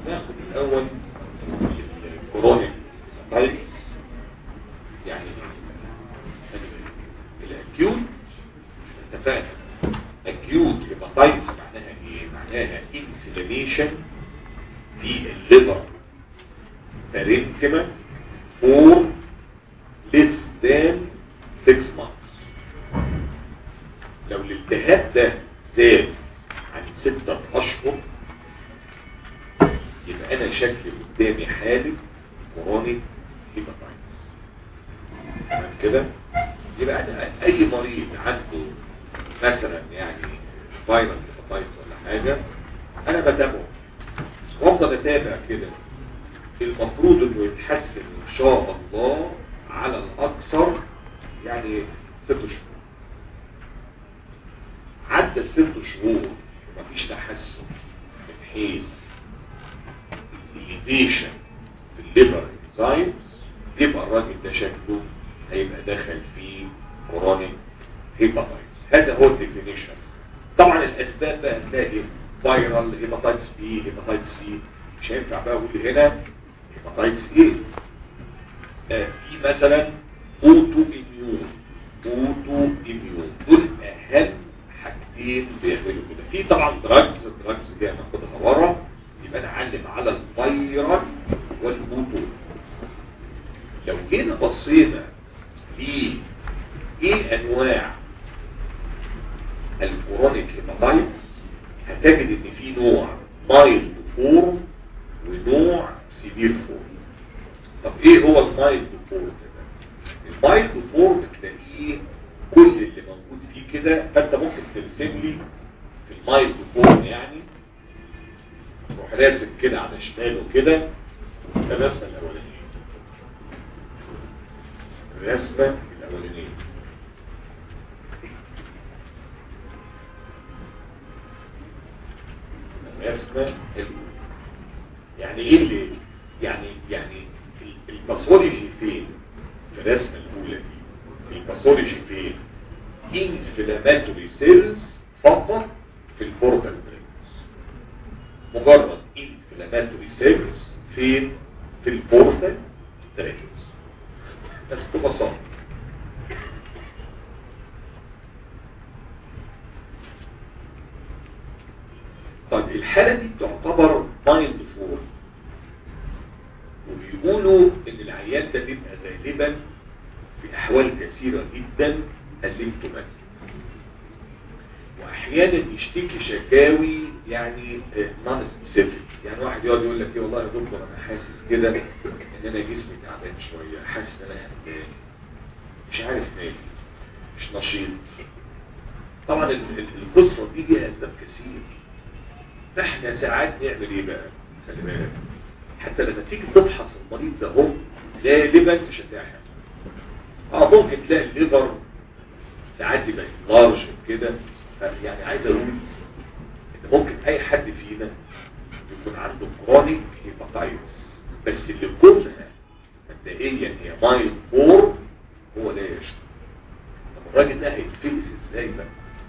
ناخد الاول الكورونيك هيباتايتس يعني الاكيوت اتفقنا اكيوت هيباتايتس معناها ايه معناها انفلاميشن في الليفر بارينكما فور less than 6 months لو الالتهاب ده زاد عن 6 اشهر يبقى انا شكلي قدامي حالة كورونيك هيباتايتس تمام كده يبقى انا اي مريض عنده مثلا يعني فايرال هيباتايتس ولا حاجة انا بتابعه وافضل اتابع كده المفروض انه يتحسن ان شاء الله على الاكثر يعني ست شهور عدى الست شهور مفيش تحسن من حيث الليفيشن في الليبر انزايمز يبقى الراجل ده شكله هيبقى دخل في كورونيك هيباتايتس هذا هو الديفينيشن طبعا الاسباب بقى هتلاقي فايرال هيباتايتس بي هيباتايتس سي مش هينفع بقى اقول هنا هيباتايتس ايه آه في مثلا اوتو اميون اوتو اميون دول اهم حاجتين بيعملوا كده في طبعا دراجز الدراجز دي هناخدها ورا يبقى نعلم على الفيرال والاوتو لو جينا بصينا ل ايه انواع الكورونيك هيباتايتس هتجد ان في نوع مايلد فورم ونوع سيفير فورم طب ايه هو المايلد فورم ده المايلد فورم تلاقيه كل اللي موجود فيه كده فانت ممكن ترسم لي في المايلد فورم يعني تروح راسم كده على شماله كده الرسمه الاولانيه الرسمه الاولانيه الرسمه الاولى يعني ايه اللي يعني يعني الباثولوجي فين في الرسمه الاولى دي الباثولوجي فين انفلاماتوري سيلز فقط في البورتال برينز مجرد انفلاماتوري سيلز فين في البورتال برينز بس ببساطه طيب الحالة دي تعتبر مايلد فور وبيقولوا ان العيان ده بيبقى غالبا في احوال كثيرة جدا اسيمتوماتيك واحيانا يشتكي شكاوي يعني نون سبيسيفيك يعني واحد يقعد يقول لك ايه والله يا دكتور انا حاسس كده ان انا جسمي تعبان شويه حاسس ان انا همدان مش عارف مالي مش نشيط طبعا القصه دي ليها اسباب كثير احنا ساعات نعمل ايه بقى خلي بالك حتى لما تيجي تفحص المريض ده هو غالبا مش هتلاقي حاجه اه ممكن تلاقي الليفر ساعات يبقى لارج كده يعني عايز اقول ان ممكن اي حد فينا يكون عنده كرونيك هيباتايتس بس اللي كلها مبدئيا هي مايل فور هو لا يشكو طب الراجل ده هيتفلس ازاي بقى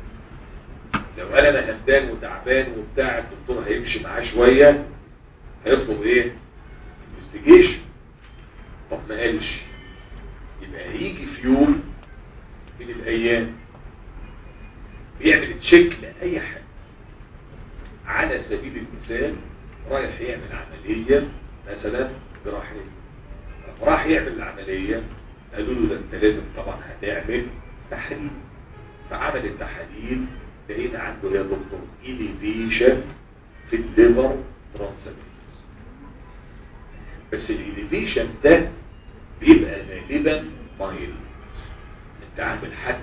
لو قال انا همدان وتعبان وبتاع الدكتور هيمشي معاه شويه هيطلب ايه انفستيجيشن طب ما قالش يبقى هيجي في يوم من الايام بيعمل تشيك لاي حاجه على سبيل المثال رايح يعمل عمليه مثلا جراحيه راح يعمل العمليه قالوا له ده انت لازم طبعا هتعمل تحاليل فعمل التحاليل لقينا عنده يا دكتور إليفيشن في الليفر ترانسامينز بس الإليفيشن ده بيبقى غالبا مايل انت عامل حد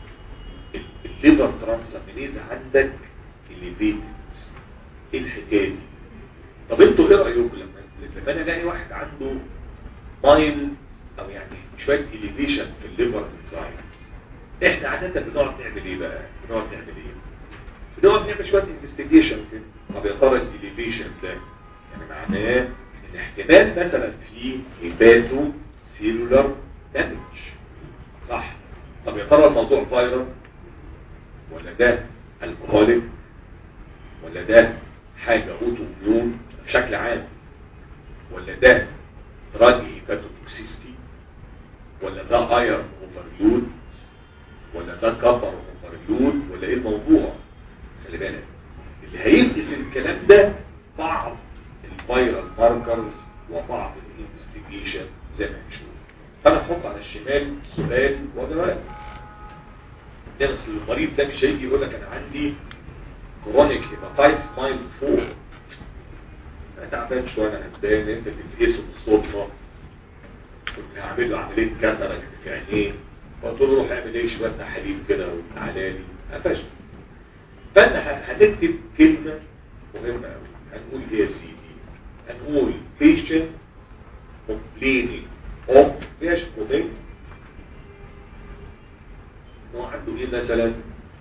الليفر ترانسامينيز عندك إليفيتد ايه الحكاية دي طب انتوا ايه رأيكم لما لما انا الاقي واحد عنده مايل او يعني شوية إليفيشن في الليفر انزايم احنا عادة بنقعد نعمل ايه بقى بنقعد نعمل ايه بنقعد نعمل شوية انفستيجيشن كده طب يا ترى الاليفيشن ده يعني معناه ان احتمال مثلا في هيباتو سيلولار دامج صح طب يا ترى الموضوع فايرال ولا ده الكهوليك ولا ده حاجة اوتو ميون بشكل عام ولا ده دراج هيباتوتوكسيستي ولا ده ايرون اوفرلود ولا ده كبر اوفرلود ولا ايه الموضوع خلي بالك اللي هيدرس الكلام ده بعض الفيرال ماركرز وبعض الانفستيجيشن زي ما هنشوف فانا احط على الشمال سؤال وجواب ده بس المريض ده مش هيجي يقول لك انا عندي كرونيك هيباتايتس مايل 4 انا تعبان شويه انا هتبان انت تفقسه بالصدفه كنت هعمل له عمليه كاتاراكت في عينيه فقلت له روح اعمل ايه شويه تحاليل كده وتعالى لي قفشت فانا هنكتب كلمه مهمه قوي هنقول ايه يا سيدي هنقول patient complaining of ايش complaining هو عنده ايه مثلا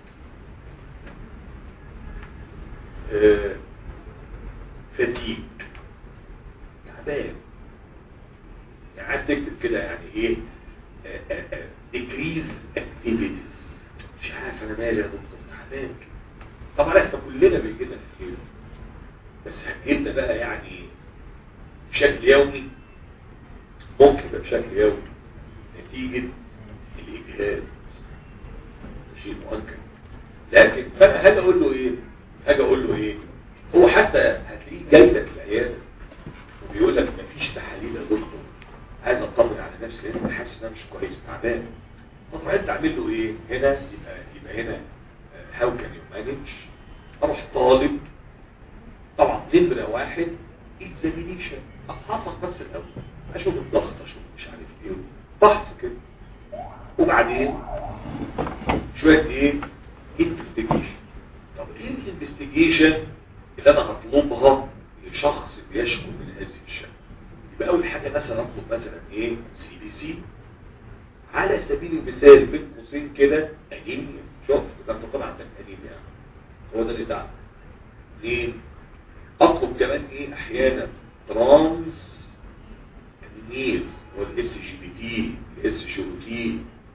آه فتيك تعبان يعني عايز تكتب كده يعني ايه decrease activities مش عارف انا مالي يا دكتور تعبان طبعا احنا كلنا بيجي لنا كتير بس هتجيلنا بقى يعني بشكل يومي ممكن يبقى بشكل يومي نتيجة الإجهاد شيء مؤكد لكن فانا هاجي اقول له ايه هاجي اقول له ايه هو حتى هتلاقيه جاي لك العياده وبيقول لك مفيش تحاليل يا دكتور عايز اطمن على نفسي لان انا حاسس ان انا مش كويس تعبان فطبعا انت تعمل له ايه هنا يبقى يبقى هنا هاو كان يو مانج اروح طالب طبعا نمره واحد اكزامينيشن افحصك بس الاول اشوف الضغط اشوف مش عارف ايه فحص كده وبعدين شويه ايه انفستيجيشن طب ايه الانفستيجيشن اللي انا هطلبها لشخص بيشكو من هذه الشكوى يبقى اول حاجه مثلا اطلب مثلا ايه سي بي سي على سبيل المثال بين قوسين كده انيميا شوف ده انت طبعا عندك انيميا هو ده اللي تعب ليه اطلب كمان ايه احيانا ترانس النيز والاس جي بي تي الاس شي او تي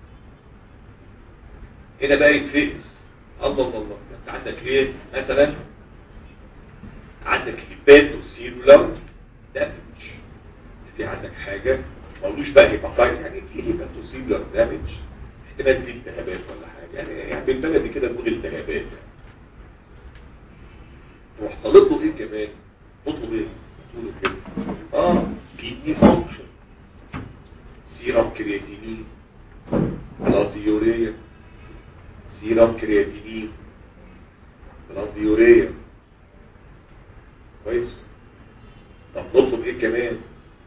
هنا بقى يتفقس الله الله الله انت عندك ايه مثلا عندك هيباتو سيلولار دامج في عندك حاجة ما قولوش بقى هيباتايت يعني في هيباتو سيلولار دامج احتمال في التهابات ولا حاجة يعني يعني بالبلدي كده نقول التهابات يعني تروح طالب له ايه كمان تطلب ايه تقول كده اه كيدني فانكشن سيرم كرياتينين بلاد يوريا سيرم كرياتينين بلاد يوريا كويس طب نطلب ايه كمان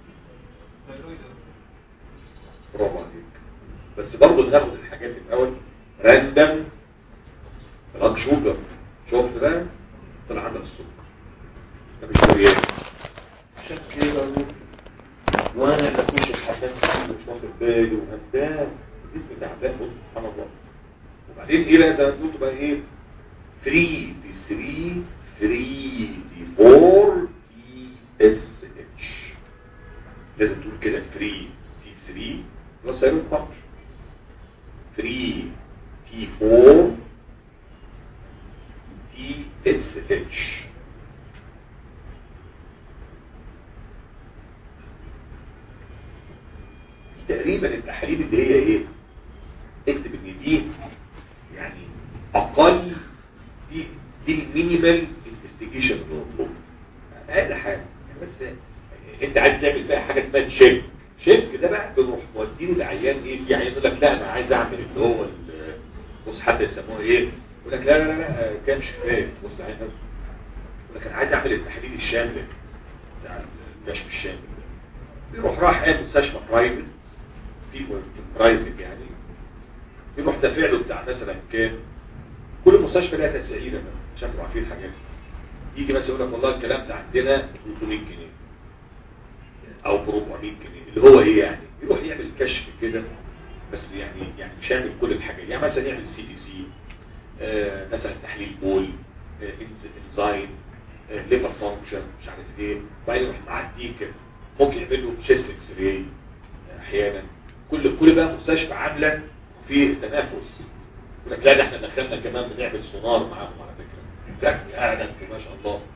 برافو عليك بس برضه ناخد الحاجات الاول راندم بلاد شوجر شفت بقى طلع عندك السكر ده مش طبيعي عشان كده وانا بخش الحاجات مش واخد بالي وهمدان الجسم تعبان بص سبحان الله وبعدين ايه بقى زي ما قلت بقى ايه 3 دي 3 3 دي 4 تي اس اتش لازم تقول كده 3 تي 3 بلس سايرون فانكشن 3 تي 4 تي اس اتش دي تقريبا التحاليل اللي هي ايه اكتب ان دي يعني اقل دي دي المينيمال انفستيجيشن اللي مطلوب اقل حاجه بس انت عايز تعمل بقى حاجه اسمها تشيك تشيك ده بقى بنروح مودينه العيان ايه في عيان يقول لك لا انا عايز اعمل اللي هو ال- بص حد يسموه ايه يقول لك لا لا لا لا كان شفاف بص العيان نفسه يقول لك انا عايز اعمل التحليل الشامل بتاع الكشف الشامل يروح راح قام مستشفى برايفت في برايفت يعني يروح دافع له بتاع مثلا كام كل مستشفى لها تسعيره بقى عشان تبقوا عارفين الحاجات دي يجي بس يقول لك والله الكلام ده عندنا 300 جنيه او ب 400 جنيه اللي هو ايه يعني يروح يعمل كشف كده بس يعني يعني مش هيعمل كل الحاجات يعني مثلا يعمل سي بي سي مثلا تحليل بول آه، إنز- انزايم آه، ليفر فانكشن مش عارف ايه وبعدين يروح معديه كده ممكن يعمل له تشيست اكس راي احيانا كل كل بقى مستشفى عامله في تنافس يقول لك لا ده احنا دخلنا كمان بنعمل سونار معاهم على فكره لا لا ده انتوا ما شاء الله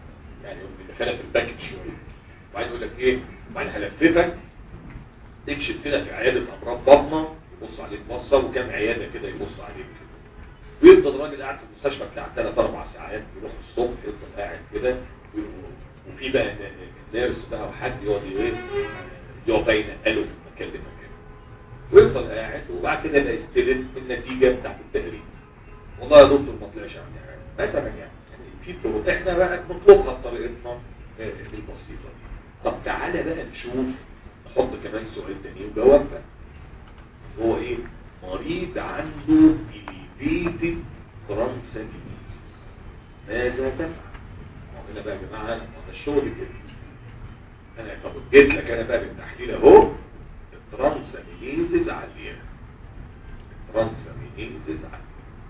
يعني بيدخلها في الباكج شويه وبعدين يقول لك ايه وبعدين هلففك تكشف كده في عياده امراض بطنه يبص عليك بصه وكام عياده كده يبص عليك كده ويفضل الراجل قاعد في المستشفى بتاع ثلاث اربع ساعات يروح الصبح يفضل قاعد كده وفي بقى نيرس بقى وحد يقعد ايه يقعد بين قاله في مكان لمكان ويفضل قاعد وبعد كده يبقى يستلم النتيجه بتاعت التهريب والله يا دكتور ما طلعش عندي حاجه مثلا يعني في طرق احنا بقى بنطلبها بطريقتنا البسيطه دي طب تعالى بقى نشوف نحط كمان سؤال تاني وجواب بقى هو ايه مريض عنده elevated transaminases ماذا تفعل هنا بقى يا جماعه انا ده الشغل كده انا طب اديت لك انا بقى بالتحليل اهو الترانسامينيزز عليها الترانسامينيزز عليها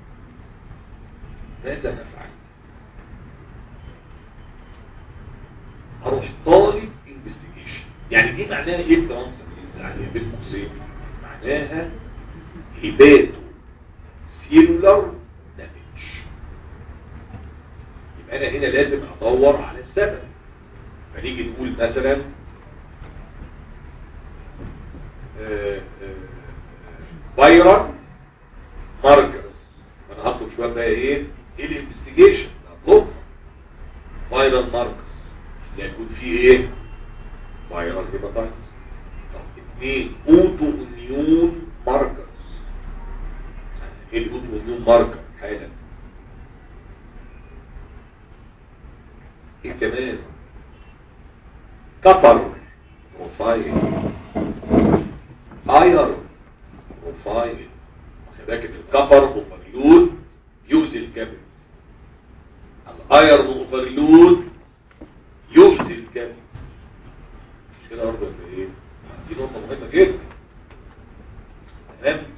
ماذا نفعل اروح طالب انفستيجيشن يعني دي معناها ايه الترانسامينيزز عليها بالقوسين معناها هباته سيلولار دامج يبقى انا هنا لازم ادور على السبب فنيجي نقول مثلا فايرال ماركرز انا هطلب شويه بقى ايه ايه الانفستيجيشن هطلب فايرال ماركرز يكون في ايه فايرال هيباتايتس طب اثنين اوتو اميون ماركرز ايه الاوتو اميون ماركر حالا ايه كمان كبر بروفايل اير بروفايل خداك الكبر اوفرلود يؤذي الكبد الاير اوفرلود يؤذي الكبد مش كده برضه ولا ايه دي نقطه مهمه جدا تمام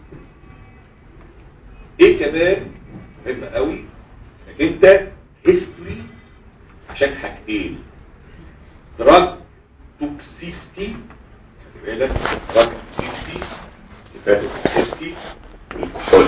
ايه كمان مهمه قوي انك انت هيستوري عشان حاجتين دراج توكسيستي خلي بالك دراج توكسيستي هيباتو توكسيستي والكحول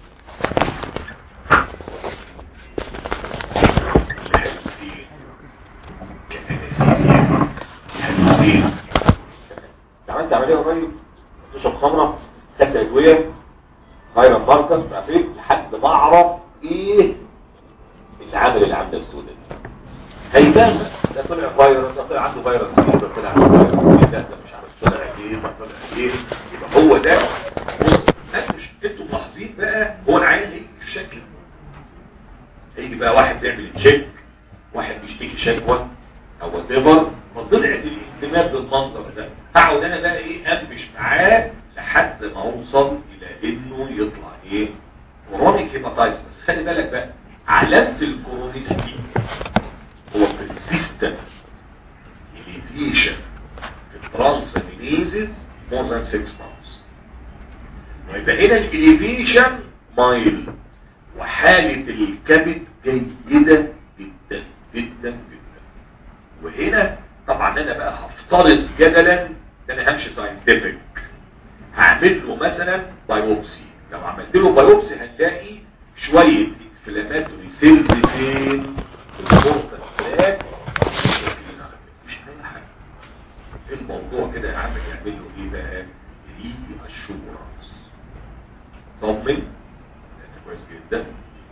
الهلوسين كأنسيسيا الهلوسين عملت عملية قريب تشرب خمرة خدت أدوية غير ماركس مع فين لحد ما أعرف إيه اللي عامل العملة السوداء دي هيبان ده طلع فيروس ده طلع عنده فيروس ده طلع عنده فيروس ده ده مش عارف طلع ايه ما طلع ايه يبقى هو ده بص مش انتوا ملاحظين بقى هو العيان هيجي بالشكل هيجي بقى واحد بيعمل تشيك واحد بيشتكي شكوى او وات ايفر فطلعت الانتماد بالمنظر ده هقعد انا بقى ايه امش معاه لحد ما اوصل الى انه يطلع ايه كرونيك هيباتايتس بس خلي بالك بقى علامه الكرونيستي هو persistent elevation في transaminases more than 6 months ويبقى هنا الاليفيشن مايل وحالة الكبد جيدة جدا جدا جدا وهنا طبعا انا بقى هفترض جدلا ان انا همشي ساينتفك هعمل له مثلا بايوبسي لو عملت له بايوبسي هنلاقي شوية انفلاماتوري سيلز فين الفرصة الثلاث مش هنعمل حاجة الموضوع كده يا عم يعمل له ايه بقى ري اشورنس طمن ده كويس جدا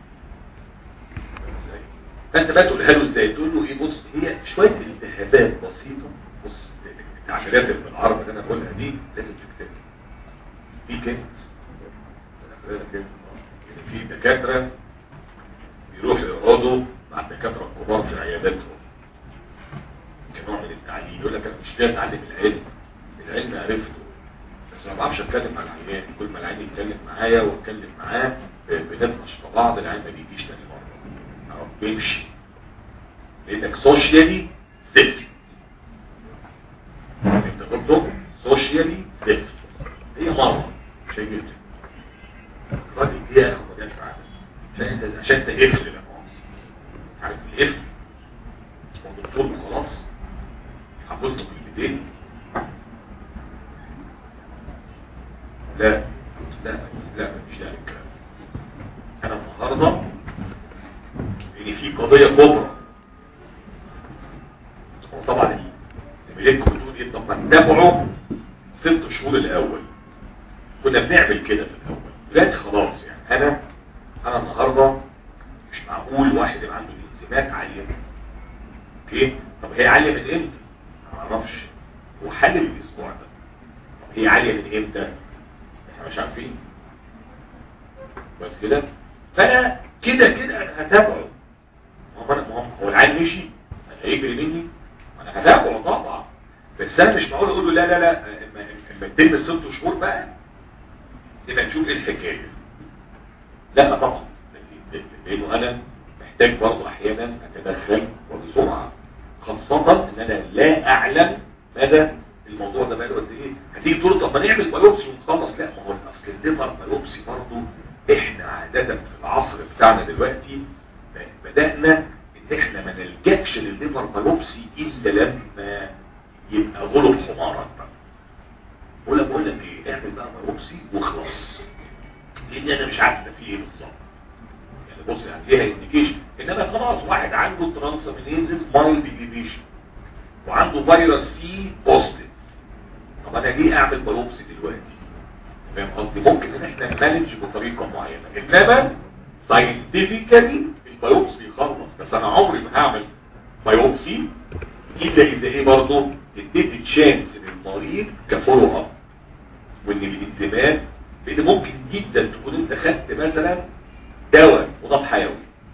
فانت بقى تقولها له ازاي تقول له ايه بص هي شويه التهابات بسيطه بص التعبيرات اللي بالعربي اللي انا بقولها دي لازم تكتبها في كنت في دكاتره بيروحوا يقعدوا مع الدكاتره الكبار في عياداتهم كنوع من التعليم يقول لك انا مش جاي اتعلم العلم العلم عرفته بس ما بعرفش اتكلم مع العيان كل ما العيان يتكلم معايا واتكلم معاه بنطنش في بعض العيان ما بيجيش تاني مره او بيمشي لانك سوشيالي زفت انت برضه سوشيالي زفت هي مره مش هيجي الراجل دي يا اخو ما جاش معاك عشان انت عشان تقفل يا عارف القفل هو دكتور خلاص حفظت كلمتين لا لا لا مفيش داعي الكلام انا النهارده ان في قضيه كبرى زميلتكم بتقول ايه طب ما نتابعه ست شهور الاول كنا بنعمل كده في الاول دلوقتي خلاص يعني انا انا النهارده مش معقول واحد يبقى عنده الانزيمات عاليه اوكي طب هي عاليه من امتى ما اعرفش هو حل الاسبوع ده طب هي عاليه من امتى احنا مش عارفين بس كده فانا كده كده انا هتابعه هو انا هو العيل مشي هيجري مني انا هتابعه طبعا بس انا مش معقول اقول له لا لا لا اما اما تتم الست شهور بقى نبقى نشوف ايه الحكايه لا طبعا لانه انا محتاج برضه احيانا اتدخل وبسرعه خاصه ان انا لا اعلم مدى الموضوع ده بقاله قد ايه هتيجي تقول طب ما نعمل بايوبسي ونخلص لا ما هو اصل الليفر بايوبسي برضه احنا عاده في العصر بتاعنا دلوقتي بدانا ان احنا ما نلجاش للليفر بايوبسي الا لما يبقى غلب حمارك بقى بقول لك بقول لك ايه اعمل بقى بايوبسي واخلص لان انا مش عارف ده فيه ايه بالظبط يعني بص يعني ليها انديكيشن انما خلاص واحد عنده ترانسامينيزز مايلد ديليشن وعنده فيروس سي بوزيتيف طب انا ليه اعمل بايوبسي دلوقتي فاهم قصدي ممكن ان احنا نمانج بطريقه معينه انما ساينتفيكالي البايوبسي يخلص بس انا عمري ما هعمل بايوبسي الا اذا ايه برضه اديت تشانس للمريض كفولو اب وان الانزيمات لان ممكن جدا تكون انت خدت مثلا دواء مضاد حيوي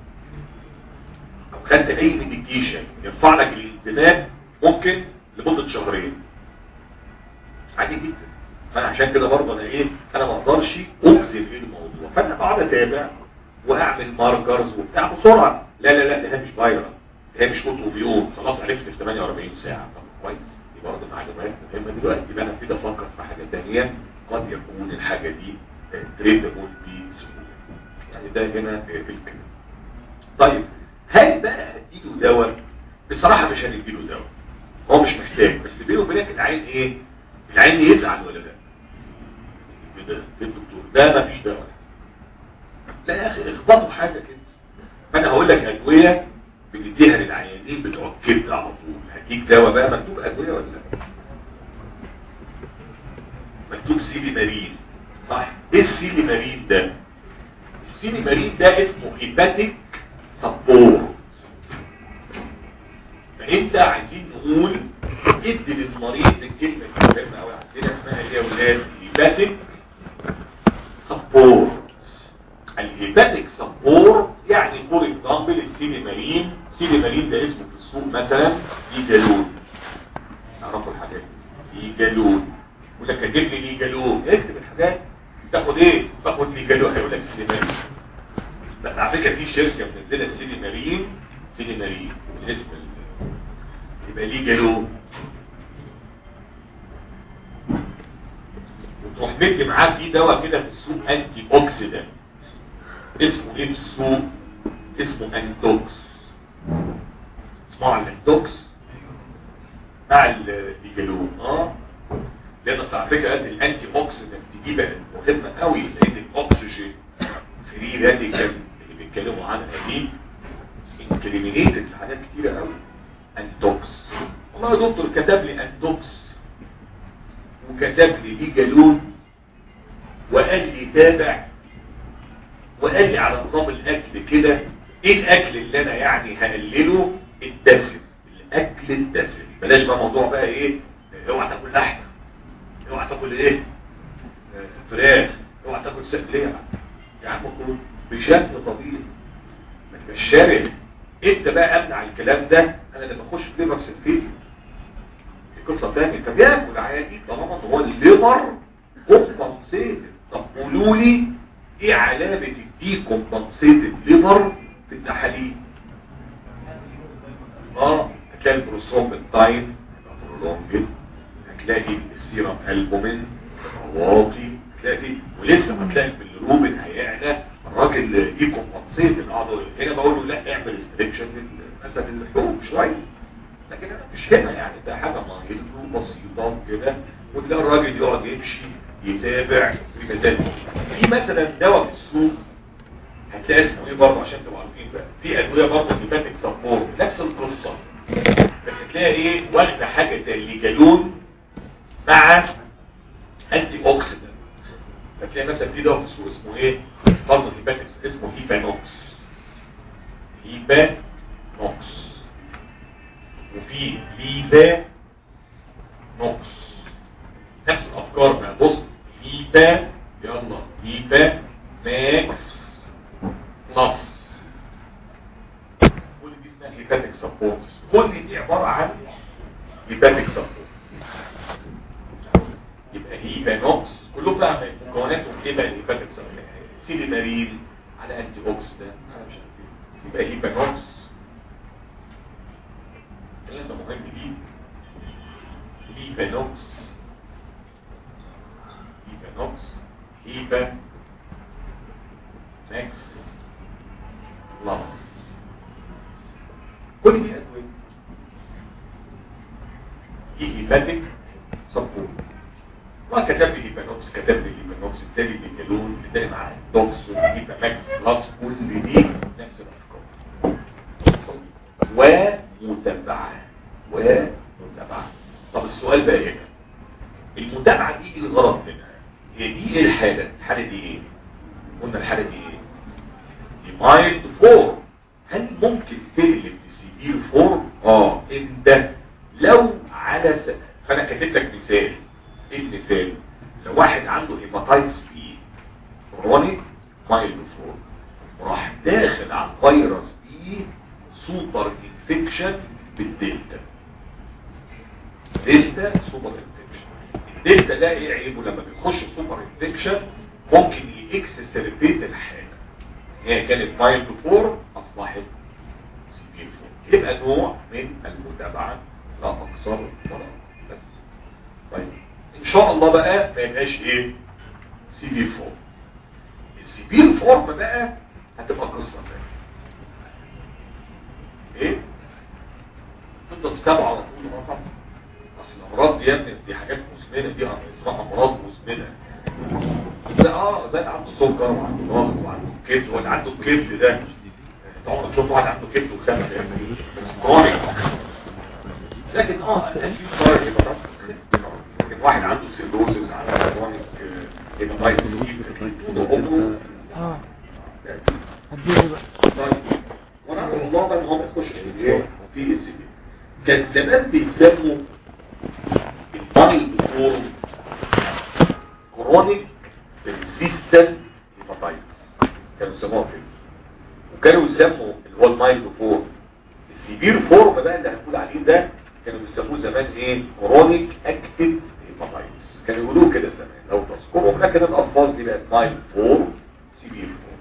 او خدت اي ميديكيشن يرفع لك الانزيمات ممكن لمده شهرين عادي جدا فانا عشان كده برضه انا ايه انا ما اقدرش اجزم ايه الموضوع فانا بقعد اتابع واعمل ماركرز وبتاع بسرعه لا لا لا ده مش فايرال ده مش اوتوبيون خلاص عرفت في 48 ساعه طب كويس دي برضه معلومات مهمه دلوقتي يبقى انا ابتدي افكر في حاجه ثانيه قد يكون الحاجه دي تريدبل بسهوله يعني ده هنا في الكلام طيب هل بقى هديله دواء بصراحه مش هنديله دواء هو مش محتاج بس بينه وبينك العين ايه العين يزعل ولا لا ده الدكتور ده ما فيش دواء لا يا اخي اخبطوا حاجه كده فانا هقول لك ادويه بنديها للعيانين بتوع الكبد على طول هديك دواء بقى مكتوب ادويه ولا لا مكتوب سيلي مارين صح ايه السيلي مارين ده السيلي مارين ده اسمه هيباتيك سبورت فانت عايزين نقول ادي للمريض الكلمه المهمه قوي عندنا اسمها ايه يا ولاد هيباتيك سبورت الهيباتيك سبورت يعني فور اكزامبل السينيمارين سينيمارين ده اسمه في السوق مثلا ليجالون تعرفوا الحاجات دي ليجالون يقول لك كاتب لي ليجالون اكتب الحاجات تاخد ايه تاخد ليجالون هيقول لك سينيمارين بس على فكره في شركه منزله سينيمارين سينيمارين الاسم يبقى ليجالون وتروح مدي معاه في دواء كده في السوق انتي اوكسيدنت اسمه ايه في السوق اسمه انتوكس اسمه على الانتوكس مع الليجالون اه لان على فكره قد الانتي اوكسيدنت دي بقت مهمه قوي لان الاكسجين فري راديكال اللي بيتكلموا عنها دي انكريمينيتد في حاجات كتيره قوي انتوكس والله يا دكتور كتب لي انتوكس وكتب لي ليجالون وقال لي تابع وقال لي على نظام الاكل كده ايه الاكل اللي انا يعني هقلله الدسم الاكل الدسم بلاش بقى موضوع بقى ايه اوعى تاكل لحمه اوعى تاكل ايه فراخ اوعى تاكل سمك ليه يا عم كل بشكل طبيعي ما تبقاش شارع انت بقى امنع الكلام ده انا لما اخش في ليفر سلفيت دي قصه ثانيه فبياكل عادي طالما ان هو الليفر كومبنسيتد طب قولوا لي ايه علامة الدي كومبنسيتد ليفر في التحاليل اه هتلاقي البروسوم التايم برولونجد هتلاقي السيرم البومين واطي هتلاقي ولسه ما تلاقي بالروبن هيعلى الراجل دي كومبنسيتد اه هنا بقول له لا اعمل استريكشن مثلا اللحوم شويه لكن انا مش هنا يعني ده حاجه مايلد وبسيطه كده وتلاقي الراجل يقعد يمشي يتابع في مزاج في مثلا دواء في السوق هتلاقي اسمه ايه برضه عشان تبقوا عارفين بقى في ادويه برضه هيباتيك سبورت نفس القصه بس تلاقي ايه واخده حاجه زي الليجالون مع انتي اوكسيدنت فتلاقي مثلا في دواء اسمه ايه برضه هيباتكس اسمه هيبانوكس هيبانوكس وفي ليبا نوكس نفس الافكار بقى بص ليبا يلا ليبا ماكس نص كل دي اسمها هيباتيك سبورت كل دي عباره عن هيباتيك سبورت يبقى هيبانوكس كلهم بقى مكوناتهم ايه بقى الهيباتيك سبورت سيدي مارين على انتي اوكسيدانت انا مش عارف يبقى هيبانوكس الكلام ده مهم جدا هيبانوكس هيبانوكس هيبا ماكس بلس كل دي ادويه دي هيباتيك سبورت وكتب لي هيبانوكس كتب لي هيبانوكس التاني بيجالون التاني مع دوكس هيبا ماكس بلس كل دي نفس الافكار ومتابعه ومتابعه طب السؤال بقى هنا المتابعه دي ايه الغرض منها هي دي ايه الحاله الحاله دي ايه قلنا الحاله دي ايه دي مايلد فور هل ممكن تقلب لسيفير فور اه انت لو على س... فانا كاتب لك مثال ايه المثال لو واحد عنده هيباتايتس بي كرونيك مايلد فور وراح داخل على الفيروس بي سوبر انفكشن بالدلتا دلتا سوبر انفكشن الدلتا ده ايه عيبه لما بيخش سوبر انفكشن ممكن يكسسربيت الحاله هي كانت مايلد فور اصبحت سيفير فور يبقى نوع من المتابعه لا اكثر ولا بس طيب ان شاء الله بقى ما يبقاش ايه سيفير فور السيفير فورم بقى هتبقى قصه ثانيه ايه تفضل تتابعه على طول اه طبعا اصل الامراض دي يا ابني دي حاجات مزمنه دي اسمها امراض مزمنه ده اه زي اللي عنده سكر وعنده ضغط وعنده كبد واللي عنده الكبد ده طبعا تشوف واحد عنده كبد وخمس بس كرونيك لكن اه في كرونيك لكن واحد عنده سيروزز عنده كرونيك هيباتايتس اه هديله بقى طيب ونعمل الله بقى ان هو ما يخش في ايه في السبيل كان زمان بيسموا المايلد فورم كرونيك ريزيستنت هيباتايتس كانوا يسموها كده وكانوا يسموا اللي هو المايلد فورم السيفير فورم بقى اللي هنقول عليه ده كانوا بيسموه زمان ايه كرونيك اكتيف هيباتايتس كانوا يقولوه كده زمان لو تذكرهم لكن الالفاظ دي بقت مايلد فورم سيفير فورم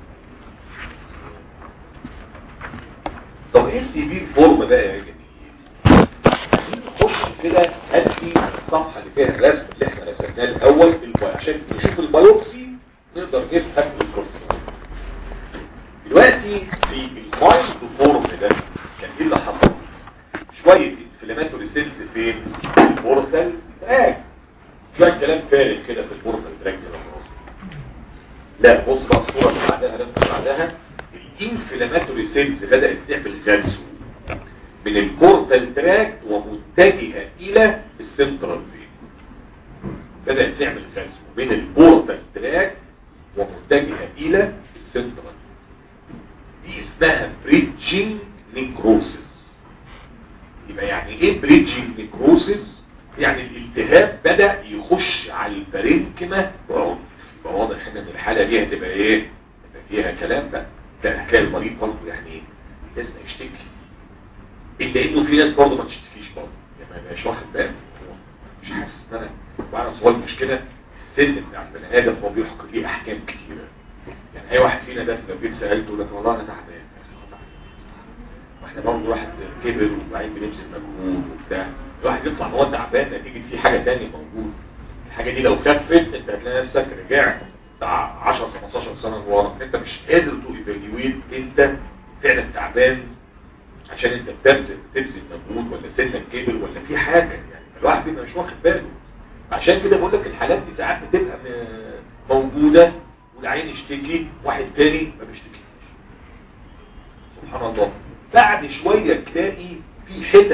طب ايه السيفير فورم بقى يا جميل نخش كده ادي الصفحه اللي فيها الرسم اللي احنا رسمناه الاول في الباي عشان نشوف البيوبسي نقدر نفهم القصه دلوقتي في المايند فورم ده كان ايه اللي حصل شويه انفلاماتوري سيلز فين في البورتال تراك شويه كلام فارغ كده في البورتال تراك كده خلاص لا بص بقى الصوره اللي بعدها الرسمه اللي بعدها الانفلاماتوري سيلز بدات تعمل غزو من البورتال تراك ومتجهه الى السنترال فين بدات تعمل غزو بين البورتال تراك ومتجهه الى السنترال دي اسمها بريدجينج نيكروسيس يبقى يعني ايه بريدجينج نيكروسيس يعني الالتهاب بدأ يخش على البارينكما بعنف يبقى واضح ان الحالة دي هتبقى ايه هتبقى فيها كلام بقى ده هتلاقي المريض برضه يعني ايه لازم يشتكي الا انه في ناس برضه ما تشتكيش برضه يعني ما يبقاش واخد باله مش حاسس ان انا وعلى سؤال المشكله السن بتاع البني ادم هو بيحكي ليه احكام كتيره يعني اي واحد فينا ده لو جيت سالته يقول لك والله انا تعبان واحنا برضه واحد كبر وبعدين بنبذل مجهود وبتاع الواحد يطلع هو تعبان نتيجه في حاجه ثانيه موجوده الحاجه دي لو خفت انت هتلاقي نفسك رجعت بتاع 10 15 سنه لورا انت مش قادر تو ايفاليويت انت فعلا تعبان عشان انت بتبذل بتبذل مجهود ولا سنك كبر ولا في حاجه يعني الواحد بيبقى مش واخد باله عشان كده بقول لك الحالات دي ساعات بتبقى م- موجوده والعين يشتكي واحد تاني ما بيشتكيش سبحان الله بعد شويه تلاقي في حتت من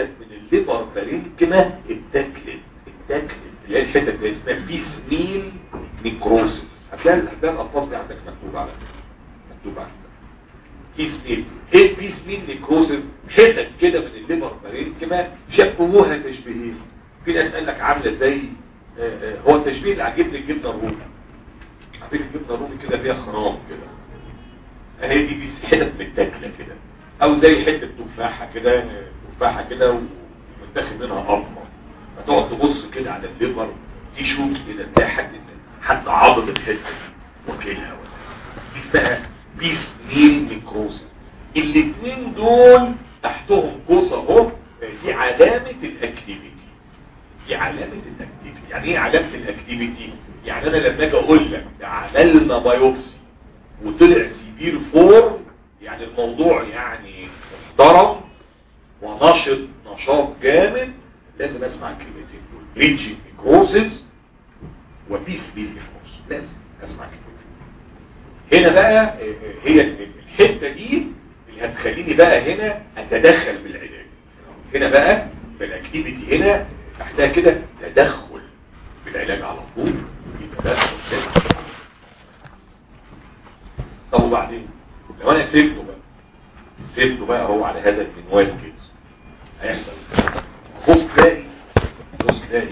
الليبر بارينكما اتاكلت اتاكلت اللي هي الحته اللي اسمها بيس ميل نيكروسيس هتلاقي هتلاقي الالفاظ دي عندك مكتوبه على فكره مكتوبه عندك بيس ميل ايه بيس ميل نيكروسيس حتت كده من الليبر بارينكما شبهوها تشبيهين في ناس قال لك عامله زي آه، آه، هو التشبيه اللي عاجبني الجبنه الرومي عارفين الجبنه الرومي كده فيها خرام كده اهي دي بيس حتت متاكله كده او زي حته تفاحه كده تفاحه كده ومتاخد منها قطمه فتقعد تبص كده على الليفر تيشو كده تلاقي حد حد عضد الحته دي واكلها ولا دي اسمها بيس ميل نيكروز الاثنين دول تحتهم قوس اهو دي علامه الاكتيفيتي دي علامه الاكتيفيتي يعني ايه علامه الاكتيفيتي يعني انا لما اجي اقول لك ده عملنا بايوبسي وطلع سيفير فور يعني الموضوع يعني محترم ونشط نشاط جامد لازم اسمع الكلمتين دول ريتشي نيكروسيس وبيس بيل نيكروسيس لازم اسمع الكلمتين هنا بقى آه، آه، هي الحته دي اللي هتخليني بقى هنا اتدخل بالعلاج هنا بقى بالاكتيفيتي هنا تحتها كده تدخل بالعلاج على طول يبقى ده كده. طب وبعدين لو انا سيبته بقى سيبته بقى هو على هذا المنوال كده هيحصل بص تلاقي بص تلاقي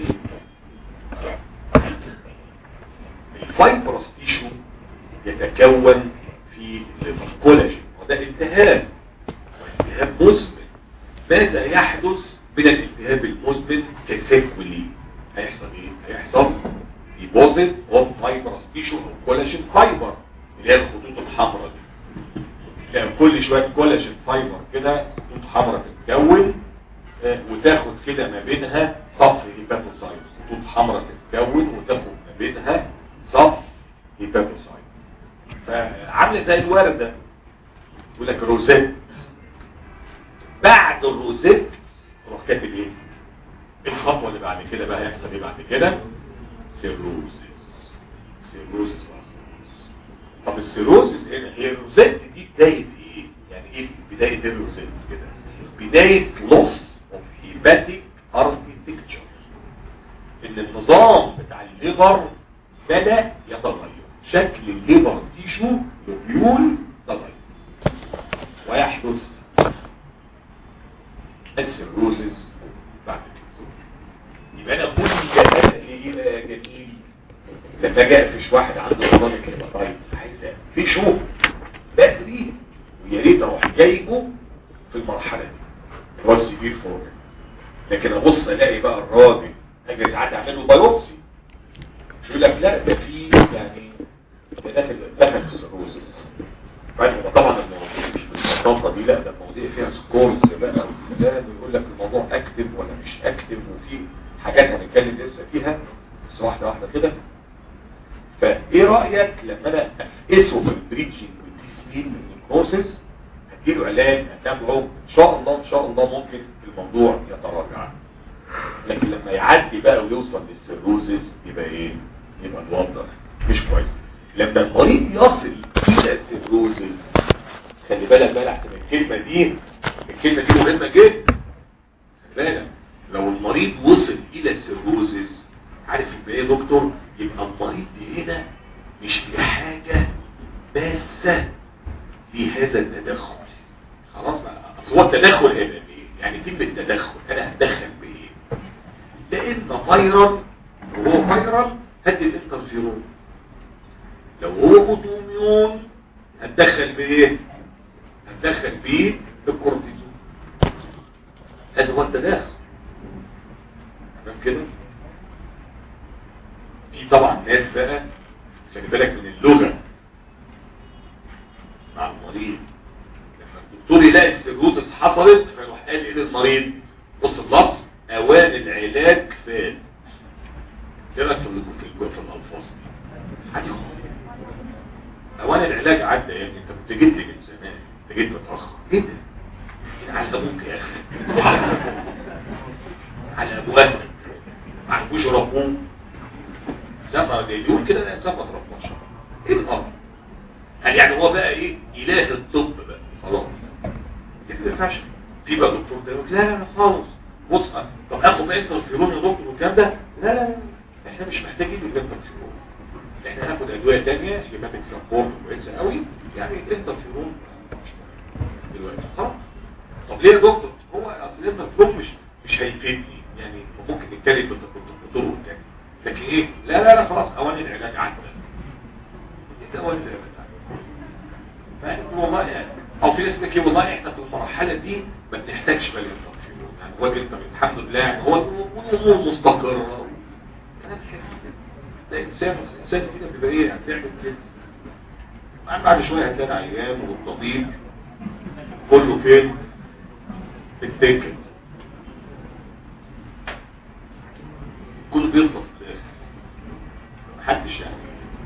الفايبرس تيشو يتكون في الكولاجين وده التهاب والتهاب مزمن ماذا يحدث من الالتهاب المزمن كسيكولي هيحصل ايه هيحصل ديبوزيت اوف فايبرس تيشو او كولاجين فايبر اللي هي الخطوط الحمراء دي يعني كل شويه كولاجين فايبر كده خطوط حمراء تتكون آه، وتاخد كده ما بينها صف هيباتوسايت خطوط حمراء تتكون وتاخد ما بينها صف هيباتوسايت فعامله زي الورده يقول لك روزيت بعد الروزيت روح كاتب ايه الخطوه اللي بعد كده بقى هيحصل ايه بعد كده سيروزيس سيروزيس بقى خلاص. طب السيروزيس هنا هي الروزيت دي بدايه ايه يعني ايه بدايه الروزيت كده بدايه لوس اوف هيباتيك اركيتكتشر ان النظام بتاع الليفر بدا يتغير شكل الليفر تيشو لوبيول تغير ويحدث السيروزيس بعد كده يبقى انا كل جمال ايه بقى يا جميل لما جاء فيش واحد عنده كرونيك هيباتايتس عايز في شوك بدري ويا ريت اروح جايبه في المرحله دي هو السيفير فور لكن ابص الاقي بقى الراجل اجي ساعات اعمل له بايوبسي يقول لك لا ده في يعني ده داخل داخل في السيروزس بعدين هو طبعا المواضيع مش بالبساطه دي لا ده المواضيع فيها سكورز بقى وده يقول لك الموضوع اكتف ولا مش اكتف وفي حاجات هنتكلم لسه فيها بس واحده واحده كده فايه رايك لما انا افقسه في البريدجنج والتسمين والنيكروسيس هديله علاج اتابعه ان شاء الله ان شاء الله ممكن الموضوع يتراجع لكن لما يعدي بقى ويوصل للسيروزيس يبقى ايه يبقى الوضع مش كويس لما المريض يصل الى السيروزيس خلي بالك بقى احسن الكلمه دي الكلمه دي مهمه جدا خلي بالك لو المريض وصل الى السيروزيس عارف يبقى ايه يا دكتور يبقى المريض هنا مش بحاجه ماسه في هذا التدخل خلاص بقى اصل هو التدخل هنا ايه يعني كلمه تدخل انا هتدخل بايه لان فيرال وهو فيرال هدي الانترفيرون لو هو اوتوميون هتدخل بايه هتدخل بيه بالكورتيزون هذا هو التداخل تمام كده في طبعا ناس بقى خلي بالك من اللغه مع المريض لما الدكتور يلاقي السيروزس حصلت فيروح قال ايه للمريض بص اللفظ اوان العلاج فات ايه رايك في ال- في ال- في الالفاظ دي عادي خالص اوان العلاج عدى يا ابني انت كنت جيت لي من زمان انت جيت متاخر ايه ده إيه على ابوك يا اخي على ابوك ما عندوش ربوه سما ده يقول كده لا سما ترباش ايه الامر قال يعني هو بقى ايه اله الطب بقى خلاص ما ينفعش في بقى دكتور ده يقول لا لا لا خالص بص طب اخد بقى انترفيرون يا دكتور والكلام ده لا لا لا احنا مش محتاجين الانترفيرون احنا هناخد ادويه ثانيه هيماتيك سبورت كويسه قوي يعني الانترفيرون مش مهم دلوقتي خلاص طب ليه يا دكتور هو اصل الانترفيرون مش مش هيفيدني يعني ممكن نتكلم بالطرق الثانيه لكن ايه لا لا لا خلاص اوان العلاج عندنا انت اوان العلاج عندنا والله يعني او في ناس بيقول والله احنا في المرحله دي ما بنحتاجش بقى الانترفيرون يعني هو بيقدر الحمد لله يعني هو الامور مستقره كلام حلو ده انسان الانسان فينا بيبقى ايه هتعمل كده بعد شويه هتلاقي عيان والطبيب كله فين في التكن كله بيخلص في الاخر محدش يعني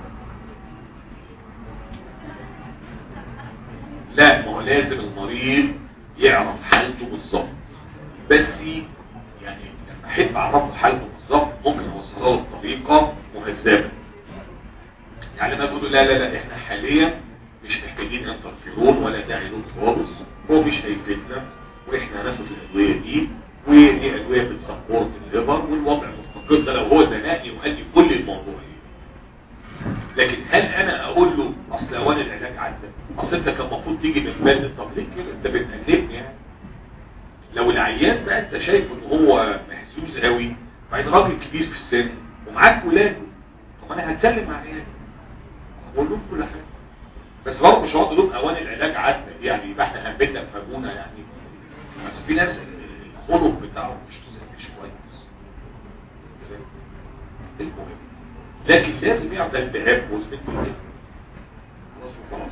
لا ما هو لازم المريض يعرف حالته بالظبط بس يعني لما احب اعرفه حالته بالظبط ممكن اوصلها له بطريقه مهذبه يعني لما بيقولوا لا لا لا احنا حاليا مش محتاجين انترفيرون ولا داعي له خالص هو مش هيفيدنا واحنا هناخد الادويه دي ودي ادويه بتسبورت الليفر والوضع مستقر ده لو هو زنقني وقال لي كل الموضوع ايه لكن هل انا اقول له اصل اوان العلاج عدى اصل انت كان المفروض تيجي من بدري طب ليه كده انت بتقلبني يعني لو العيان بقى انت شايف ان هو محسوس قوي بعدين راجل كبير في السن ومعاك ولاده طب انا هتكلم مع عيالي اقول لهم كل حاجه بس برضه مش هقعد لهم اوان العلاج عدى يعني يبقى احنا هنبدا فهمونا يعني بس في ناس الخلق بتاعه مش مش كويس المهم لكن لازم يعمل التهاب مزمن في الجسم خلاص وخلاص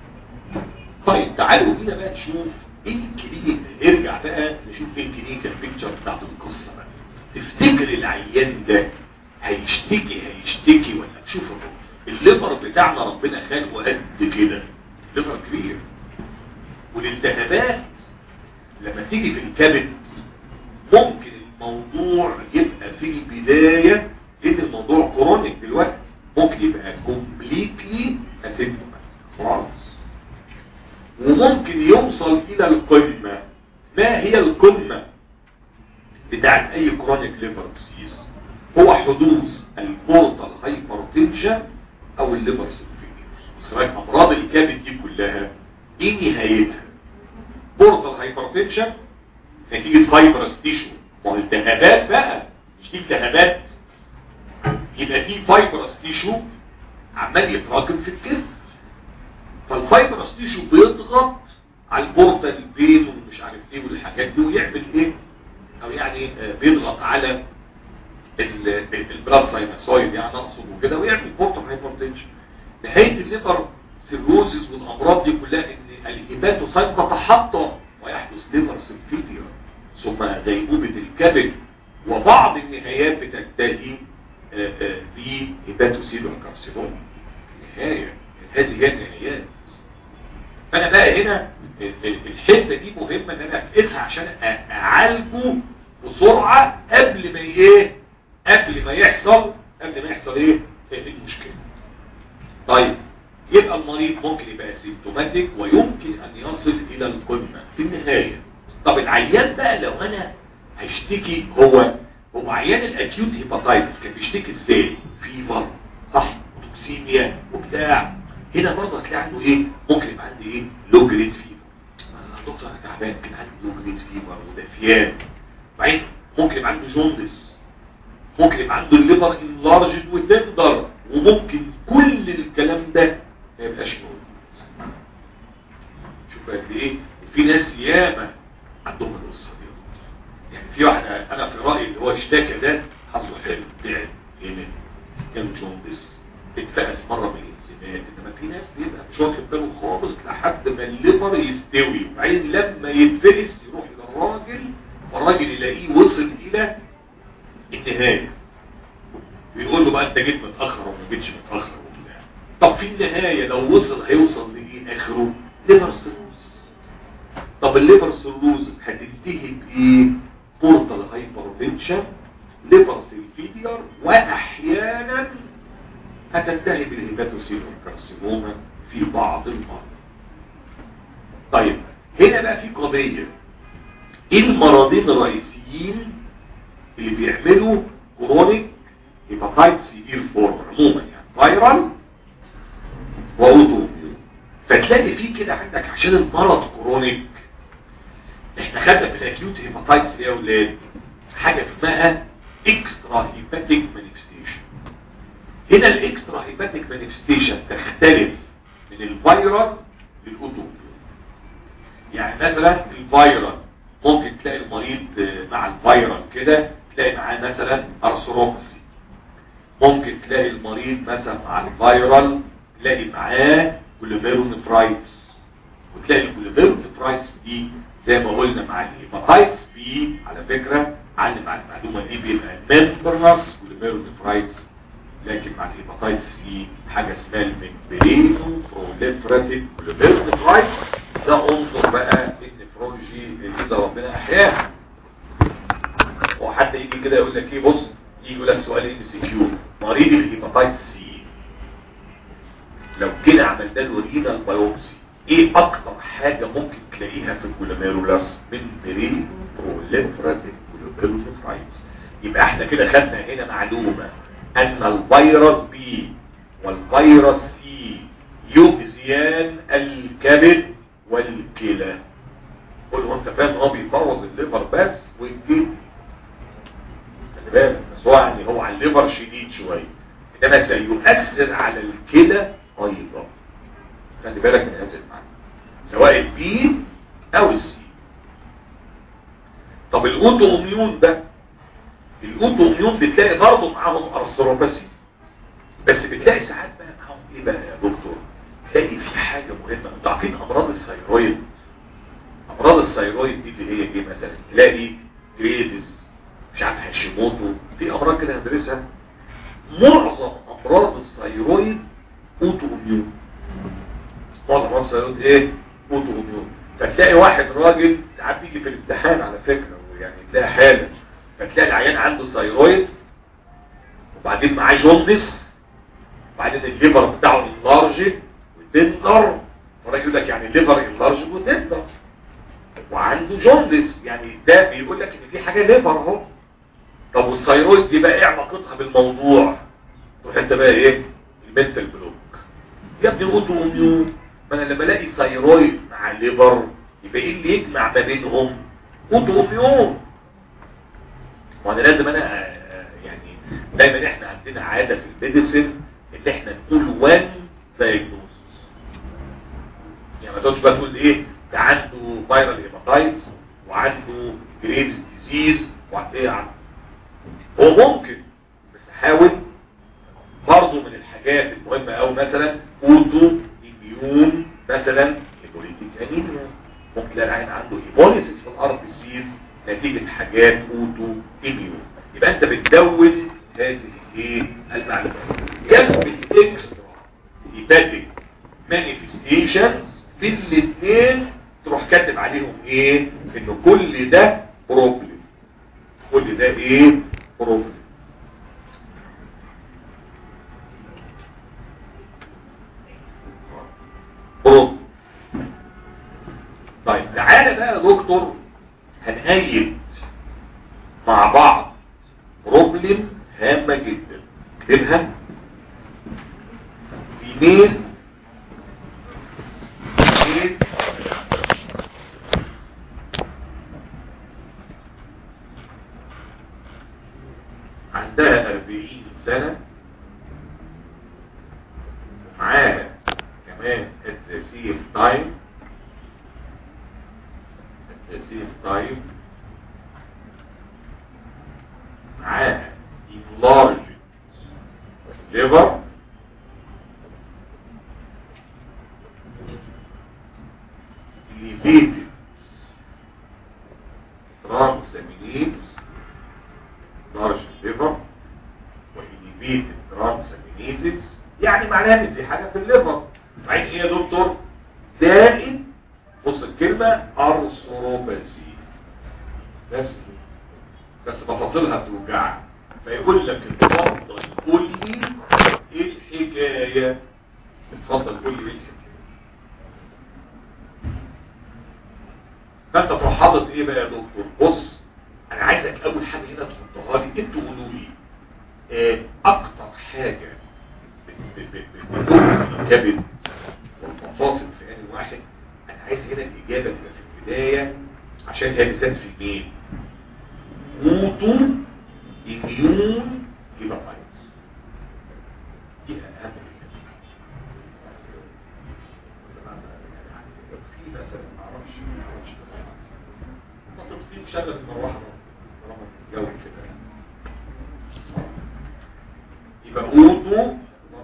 طيب تعالوا هنا بقى نشوف ايه الكلينيك نرجع بقى نشوف ايه الكلينيكال بيكتشر بتاعت القصه بقى تفتكر العيان ده هيشتكي هيشتكي ولا تشوف الليفر بتاعنا ربنا خلقه قد كده ليفر كبير والالتهابات لما تيجي في الكبد ممكن الموضوع يبقى في البداية لان الموضوع كرونيك دلوقتي ممكن يبقى كومبليتلي اسيمتوماتيك خلاص وممكن يوصل الى القمة ما هي القمة بتاعت اي كرونيك ليفر ديزيز هو حدوث البورتال هايبرتنشن او الليفر سيلفينيوس امراض الكبد دي كلها ايه نهايتها بورتال هايبرتنشن نتيجة فايبرس تيشو ما هو التهابات بقى مش دي التهابات يبقى في فايبرس تيشو عمال يتراكم في الكبد فالفايبرس تيشو بيضغط على البورتال فين ومش عارف ايه والحاجات دي ويعمل ايه او يعني بيضغط على البلاد ساينسويد يعني اقصد وكده ويعمل بورتال هايبرتنشن نهايه الليفر سيروزز والامراض دي كلها ان الهيباتوسايت تتحطم ويحدث ليفر سيلفيديا ثم غيبوبة الكبد وبعض النهايات بتنتهي في هيباتوسيلر كارسينوما نهاية هذه هي النهايات فانا بقى هنا الحته دي مهمه ان انا افقسها عشان اعالجه بسرعه قبل ما ايه قبل ما يحصل قبل ما يحصل ايه المشكله طيب يبقى المريض ممكن يبقى سيمتوماتيك ويمكن ان يصل الى القمه في النهايه طب العيان بقى لو انا هيشتكي هو هو عيان الاكيوت هيباتايتس كان بيشتكي ازاي فيفر صح توكسيميا وبتاع هنا برضه هتلاقي عنده ايه ممكن يبقى عندي ايه لو جريد فيفر دكتور انا تعبان كان عندي لو جريد فيفر ودفيان بعدين ممكن يبقى عنده جوندس ممكن يبقى عنده الليفر انلارجد وتندر وممكن كل الكلام ده ما يبقاش موجود شوف قد ايه في ناس ياما عندهم القصه دي يعني في واحد انا في رايي اللي هو اشتكى ده حظه حلو تعب هنا كان جوندس اتفقس مره من الانزيمات انما في ناس بيبقى مش واخد باله خالص لحد ما الليفر يستوي وبعدين لما يتفقس يروح للراجل والراجل يلاقيه وصل الى النهايه بيقول له بقى انت جيت متاخر وما جيتش متاخر وبتاع طب في النهايه لو وصل هيوصل لايه اخره ليفر سيروز طب الليفر سيروز هتنتهي بايه بورتال هايبرتنشن ليفر سيلفيدير واحيانا هتنتهي بالهيباتوسيلر كارسينوما في بعض المرضى طيب هنا بقى في قضيه ايه المرضين الرئيسيين المؤكدين اللي بيعملوا كرونيك هيباتايتس سيفير فورم عموما يعني فايرال واوتو فتلاقي فيه كده عندك عشان المرض كرونيك احنا خدنا في الاكيوت هيباتايتس يا اولاد حاجه اسمها اكسترا هيباتيك مانيفستيشن هنا الاكسترا هيباتيك مانيفستيشن تختلف من الفيروس للاوتو يعني مثلا الفيروس ممكن تلاقي المريض مع الفيروس كده تلاقي معاه مثلا ارثروبسي ممكن تلاقي المريض مثلا مع الفيرال تلاقي معاه كوليميرونيفرايتس وتلاقي الكوليميرونيفرايتس دي زي ما قلنا مع الهيباتايتس بي على فكرة علم على المعلومة دي بيبقى ممبرنس كوليميرونيفرايتس لكن مع الهيباتايتس سي حاجة اسمها الممبرينو بروليفراتيف كوليميرونيفرايتس ده انظر بقى النفرولوجي اللي اذا ربنا احياها وحتى يجي كده يقول لك ايه بص يجي يقول لك سؤال ام سي كيو مريض الهيباتايتس سي لو كده عملنا له رينال بايوبسي ايه اكتر حاجة ممكن تلاقيها في الجلوميرولاس من برين بروليفراتيف جلوميرولوفرايتس يبقى احنا كده خدنا هنا معلومة ان الفيروس بي والفيروس سي يؤذيان الكبد والكلى قول هو انت فاهم هو بيبوظ الليفر بس والكلى خلي بالك بس هو يعني هو على الليفر شديد شويه انما سيؤثر على الكلى ايضا خلي بالك من هذا المعنى سواء البي او السي طب الاوتو اميون ده الاوتو اميون بتلاقي برضه معاهم ارثروباسي بس بتلاقي ساعات بقى معاهم ايه بقى يا دكتور تلاقي في حاجه مهمه انتوا عارفين امراض الثيرويد امراض الثيرويد دي اللي هي ايه مثلا تلاقي جريدز مش عارف هاشيموتو في امراض كده هندرسها معظم امراض الثيرويد اوتو اميون معظم امراض الثيرويد ايه اوتو اميون فتلاقي واحد راجل ساعات بيجي في الامتحان على فكره يعني تلاقي حاله فتلاقي العيان عنده ثيرويد وبعدين معاه جوندس وبعدين الليفر بتاعه انلارج وتندر فالراجل يقول لك يعني الليفر انلارج وتندر وعنده جوندس يعني ده بيقول لك ان في حاجه ليفر اهو طب والثيرويد دي بقى ايه علاقتها بالموضوع تروح انت بقى ايه المنتال بلوك يا ابني اوتو اميون ما انا لما الاقي ثيرويد مع ليفر يبقى ايه اللي يجمع ما بينهم اوتو اميون وانا لازم انا يعني دايما احنا عندنا عاده في الميديسن ان احنا نقول وان دايجنوستس يعني ما تقولش بقى تقول ايه ده عنده فيرال هيباتايتس وعنده جريفز ديزيز وايه عنده هو ممكن بس حاول برضه من الحاجات المهمة او مثلا اوتو اميون مثلا هيبوليتيك انيميا ممكن تلاقي العين عنده هيبوليسيس في الار بي سيز نتيجة حاجات اوتو اميون يبقى انت بتدون هذه ايه المعلومات جنب الاكسترا هيباتيك مانيفستيشنز في الاثنين تروح كاتب عليهم ايه ان كل ده بروبلم كل ده ايه بروبلم بروبلم طيب تعالى بقى يا دكتور هنأيد مع بعض بروبلم هامة جدا اكتبها ايميل ايميل عندها أربعين سنة معاها كمان التسير تايم التسير تايم معاها enlarged liver elevated transaminase large liver وelevated transaminases يعني معناها ان في حاجة في الليفر بعين ايه يا دكتور زائد بص الكلمة ارثروباسي بس بس تفاصيلها بتوجعك فيقول لك اتفضل قول لي ايه الحكاية اتفضل قول لي ايه الحكاية فانت تروح حاطط ايه بقى يا دكتور بص انا عايزك اول حاجه هنا تحطها لي انتوا قولوا لي آه، اكتر حاجه بتوقف الكبد والمفاصل في ان واحد انا عايز هنا الاجابه تبقى في البدايه عشان هي بالذات في مين موتو اميون هيباتايتس دي اهم في مثلا ما اعرفش ما اعرفش ما تطفيش شغل المروحه طالما الجو كده يبقى اوتو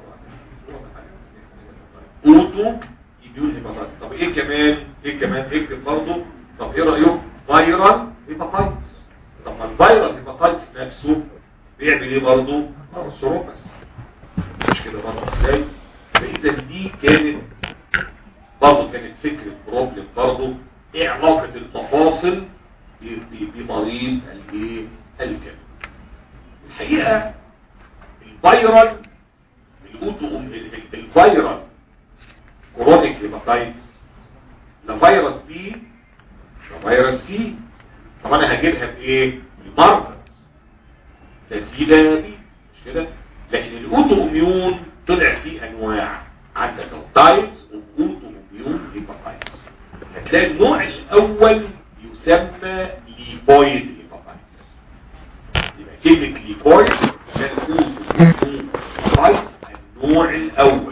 اوتو يديون هيباتايتس طب ايه كمان ايه كمان اكتب برضه طب ايه رايك فايرال هيباتايتس طب ما الفيرال هيباتايتس نفسه بيعمل ايه برضه السروبس مش كده برضه ازاي فاذا دي كانت برضه كانت فكره بروبلم برضه ايه علاقه المفاصل ب- ب- بمريض الايه الكلى الحقيقه الفيرال الاوتو الفيرال كرونيك هيباتايتس لا فيروس بي لا فيروس سي طب انا هجيبها بايه الماركر لا سي لا بي مش كده لكن الاوتو اميون طلع فيه انواع عندك التايبس والاوتو اميون هيباتايتس هتلاقي النوع الاول يسمى ليبويد هيباتايتس يبقى كلمه ليبويد ده الاوتو اميون هيباتايتس النوع الاول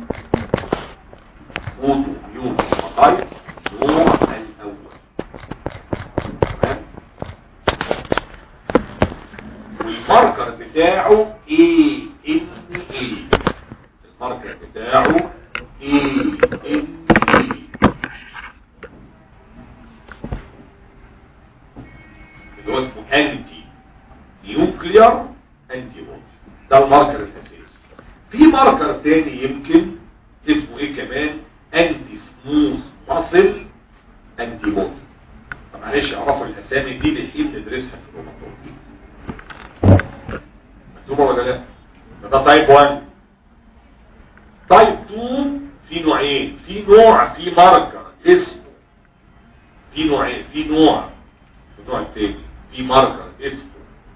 اوتو اميون هيباتايتس النوع الاول تمام والماركر بتاعه ايه ان ايه الماركر بتاعه ايه ان ايه اللي هو اسمه انتي نيوكليار انتي بودي ده الماركر الاساسي في ماركر تاني يمكن اسمه ايه كمان انتي سموث ماسل انتي بودي طب معلش اعرفوا الاسامي دي للحين ندرسها في الروماتولوجي مكتوبه ولا لا ده, ده تايب 1 تايب 2 في نوعين في نوع في ماركر اسمه في نوعين في نوع في النوع الثاني في ماركر اسمه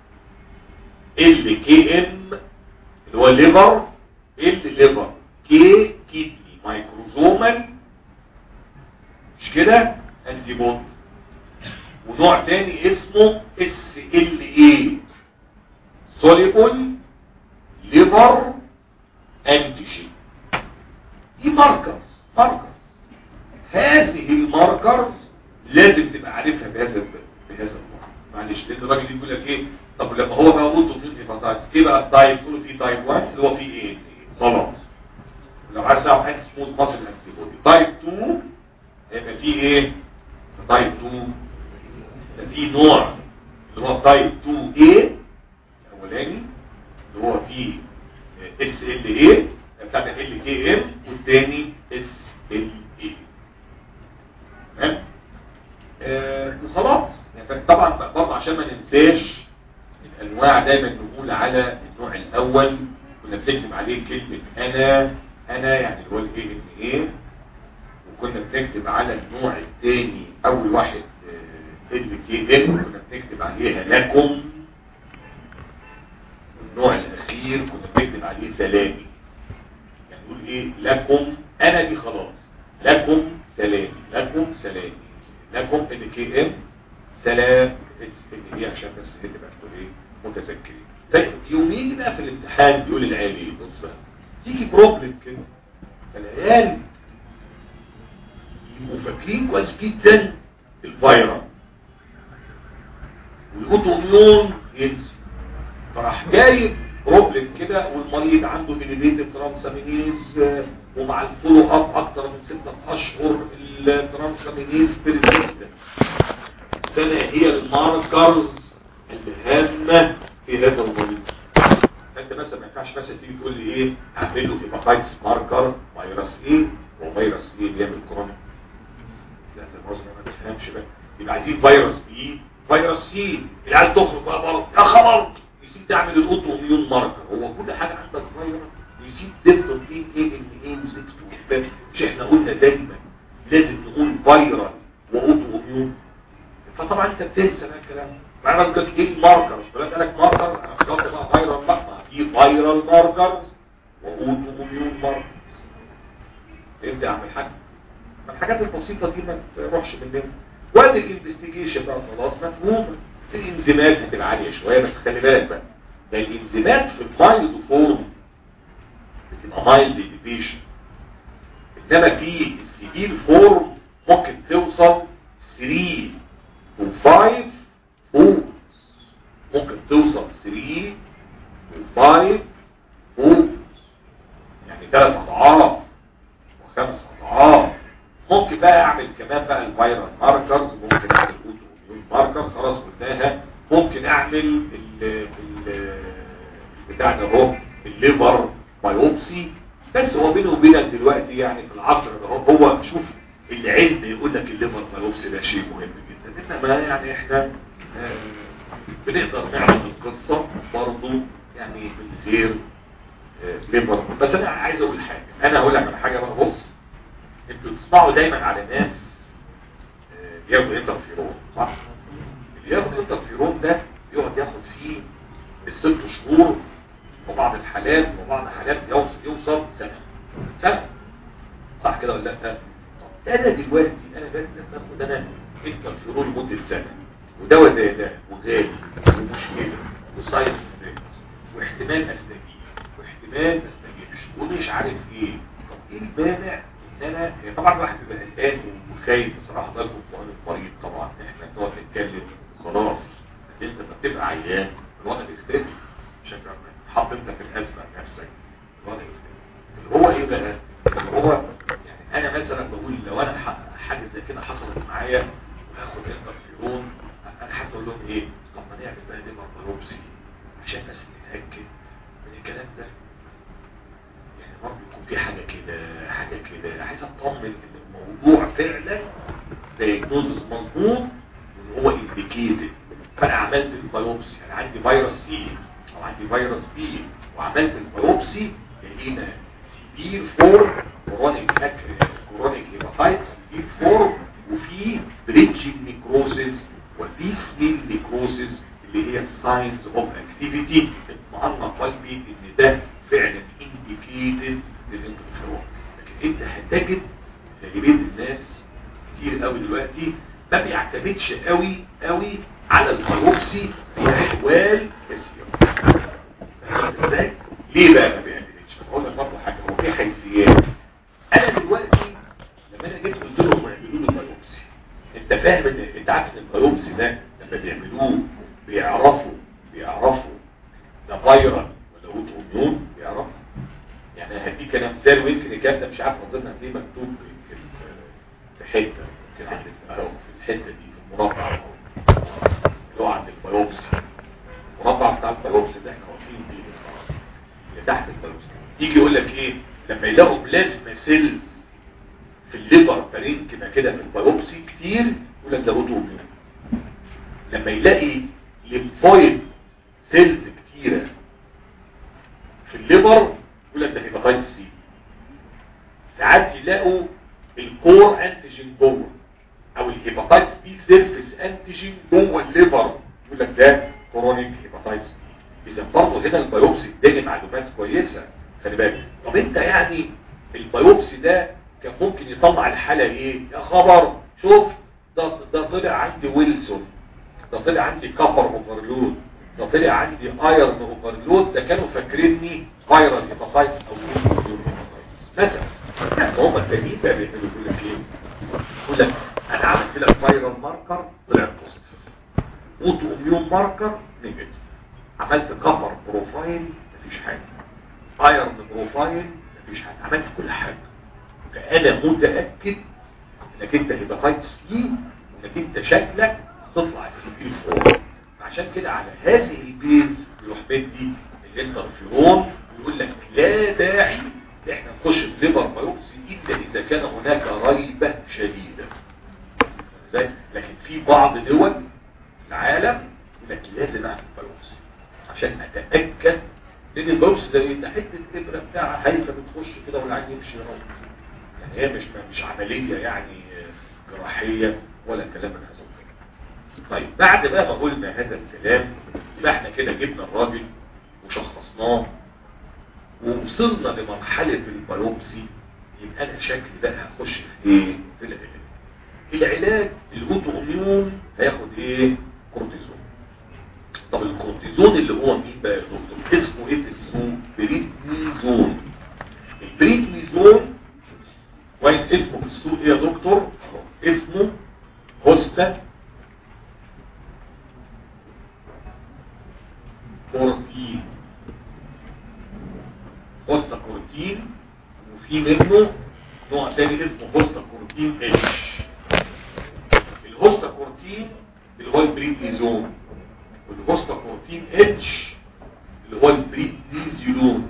ال كي ام اللي هو ليفر ال ليفر كي كيدني مايكروزومال مش كده انتي بودي ونوع تاني اسمه اس ال اي سوليبل ليفر انتيجين دي ماركرز ماركرز هذه الماركرز لازم تبقى عارفها بهذا بهذا النوع معلش لان الراجل يقول لك ايه طب لما هو بقى موجود في هيباتايتس ايه بقى التايب تقول في تايب 1 اللي هو فيه ايه خلاص لو عايز تعرف حاجه سموث ماسل انتي بودي تايب 2 هيبقى فيه ايه تايب 2 ده فيه نوع اللي هو تايب 2 a الاولاني اللي هو فيه اس ال اي بتاعت ال كي ام والثاني اس ال اي تمام آه، وخلاص يعني طبعا برضه عشان ما ننساش الانواع دايما نقول على النوع الاول كنا بنكتب عليه كلمه انا انا يعني اللي هو الاي ان ايه وكنا بنكتب على النوع الثاني اول واحد ال كي ام كنا بنكتب عليها لكم النوع الاخير كنا بنكتب عليه سلامي يعني نقول ايه لكم انا دي خلاص لكم سلامي لكم سلامي لكم ال كي ام سلام اس ان ايه عشان بس هي تبقى تقول ايه متذكرين طيب يوم يجي بقى في الامتحان بيقول العيال ايه بص بقى تيجي بروبلم كده فالعيال يبقوا فاكرين كويس جدا الفيروس والاوتو اميون ينسى فراح جايب بروبلم كده والمريض عنده اليفيتد ترانسامينيز ومع الفولو اب اكتر من ستة اشهر الترانسامينيز بيرسيستنت فما هي الماركرز الهامة في هذا المريض انت مثلا ما ينفعش مثلا تيجي تقول لي ايه اعمل له هيباتايتس ماركر فيروس ايه وفيروس ايه بيعمل كورونا لا انت المعظم ما تفهمش بقى يبقى عايزين فيروس بي فيروس سي العيال تخرج بقى بره يا خبر نسيت تعمل الاوتو اميون ماركر هو كل حاجه عندك فيروس نسيت تفضل ايه ايه ان ايه وزيت مش احنا قلنا دايما لازم نقول فيرال واوتو اميون فطبعا انت بتنسى بقى الكلام ده بعد لك ايه الماركر مش بقول لك ماركر انا اخترت بقى فايرال ماركر في فايرال ماركر واوتوميون ماركر فهمت يا عم الحاج الحاجات البسيطة دي ما تروحش مننا وقت الانفستيجيشن بقى خلاص مفهومة الانزيمات هتبقى عالية شوية بس خلي بالك بقى ده الانزيمات في المايلد فورم بتبقى مايلد ديفيشن انما في السيفير فورم ممكن توصل 3 و 5 فوق ممكن توصل 3 و 5 فوق يعني ثلاث اضعاف وخمس اضعاف ممكن بقى اعمل كمان بقى الفيرال ماركرز ممكن اعمل اوتو ماركر خلاص قلناها ممكن اعمل ال ال بتاع ده اهو الليفر بايوبسي بس هو بينه وبينك دلوقتي يعني في العصر ده هو هو شوف العلم يقول لك الليفر بايوبسي ده شيء مهم جدا انما يعني احنا آه، بنقدر نعمل القصه برضه يعني من غير آه، ليفر بس انا عايز اقول حاجه انا هقول لك على حاجه بقى بص انتوا تسمعوا دايما على ناس آه، بياخدوا انترفيرون صح اللي ياخد انترفيرون ده يقعد ياخد فيه الست شهور وبعض الحالات وبعض الحالات يوصل يوصل سنه سنه صح كده ولا لا طب انا دلوقتي انا بس باخد انا انترفيرون لمده سنه ودواء زي ده وغالي ومشكله وسايد افكت واحتمال استجيب واحتمال ما استجيبش ومش عارف ايه طب ايه المانع ان انا طبعا الواحد بيبقى قلقان وخايف بصراحه ده القران المريض طبعا احنا بنقعد نتكلم خلاص انت لما بتبقى عيان الوضع بيختلف بشكل عام تحط انت في الازمه نفسك الوضع بيختلف اللي هو ايه بقى اللي هو يعني انا مثلا بقول لو انا ح- حاجه زي كده حصلت معايا وهاخد انترفيرون انا حتى اقول لهم ايه طب ما نعمل بقى ليفر بايوبسي عشان بس نتاكد من الكلام ده يعني برضه يكون في حاجه كده حاجه كده عايز اطمن ان الموضوع فعلا دايجنوزس مظبوط وان هو انديكيتد فانا عملت البايوبسي انا عندي فيروس سي او عندي فيروس بي وعملت البايوبسي لقينا سيفير فور كورونيك كورونيك هيباتايتس سيفير فور وفي بريدجنج نيكروسيس وفي سميل نيكروسيس اللي هي الساينز اوف اكتيفيتي اطمئن قلبي ان ده فعلا انديكيتد للانترفيرون لكن انت هتجد غالبيه الناس كتير قوي دلوقتي ما بيعتمدش قوي قوي على البيوبسي في احوال كثيره فاهم ازاي ليه بقى ما بيعتمدش بقول لك برضه حاجه هو في حيثيات انا دلوقتي لما انا جيت قلت لهم اعملوا لي البيوبسي انت فاهم ان انت عارف ان البيوبسي ده لما بيعملوه بيعرفوا بيعرفوا ده فايرال ولا اوتو اميون بيعرفوا يعني انا هديك انا مثال ويمكن الكلام ده مش عارف اظن هتلاقيه مكتوب في في حته يمكن عندك اهو في الحته دي في المربع اهو اللي هو عند البيوبسي المربع بتاع البيوبسي ده احنا واقفين فيه اللي تحت البيوبسي يجي يقول لك ايه لما يلاقوا بلازما سيلز في الليبر بارينكما كده في البيوبسي كتير يقول لك ده اوتو اميون لما يلاقي ليمفويد سيلز كتيره في الليبر يقول لك ده هيباتايتس سي ساعات يلاقوا الكور انتيجين جوه او الهيباتايتس بي سيرفيس انتيجين جوه الليبر يقول لك ده كورونيك هيباتايتس بي اذا برضه هنا البيوبسي اداني معلومات كويسه خلي بالك طب انت يعني البيوبسي ده كان ممكن يطلع الحاله ايه يا خبر شوف ده ده طلع عندي ويلسون ده طلع عندي كابر اوفرلود ده طلع عندي ايرن اوفرلود ده كانوا فاكريني فايرال هيباتايتس او هيباتايتس مثلا لا هم التانيين بقى بيعملوا كل لك ايه يقول لك انا عملت لك فايرال ماركر طلع بوزيتيف اوتو اميون ماركر نيجاتيف عملت كفر بروفايل مفيش حاجه ايرن بروفايل مفيش حاجه عملت كل حاجه فانا متاكد انك انت هيباتايتس سي وانك انت شكلك تطلع السي بي فور عشان كده على هذه البيز يروح بدي الانترفيرون ويقول لك لا داعي ان احنا نخش في ليفر بايوبسي الا اذا كان هناك ريبه شديده ازاي لكن في بعض دول العالم يقول لك لازم اعمل بايوبسي عشان اتاكد لان البايوبسي ده ايه ده حته ابره بتاعها هايفه بتخش كده والعين يمشي يروح يعني هي مش مش عمليه يعني جراحيه ولا كلام من هذا القبيل طيب بعد بقى ما قلنا هذا الكلام يبقى احنا كده جبنا الراجل وشخصناه ووصلنا لمرحلة البيوبسي يبقى انا شكلي بقى هخش في ايه في العلاج العلاج الاوتو اميون هياخد ايه كورتيزون طب الكورتيزون اللي هو مين بقى يا دكتور اسمه ايه في السوق بريدنيزون البريدنيزون كويس اسمه في السوق ايه يا دكتور أهو. اسمه هوستا كورتين هوستا كورتين وفي منه نوع تاني اسمه هوستا كورتين اتش الهوستا كورتين اللي هو البريدنيزون والهوستا كورتين اتش اللي هو البريدنيزيولون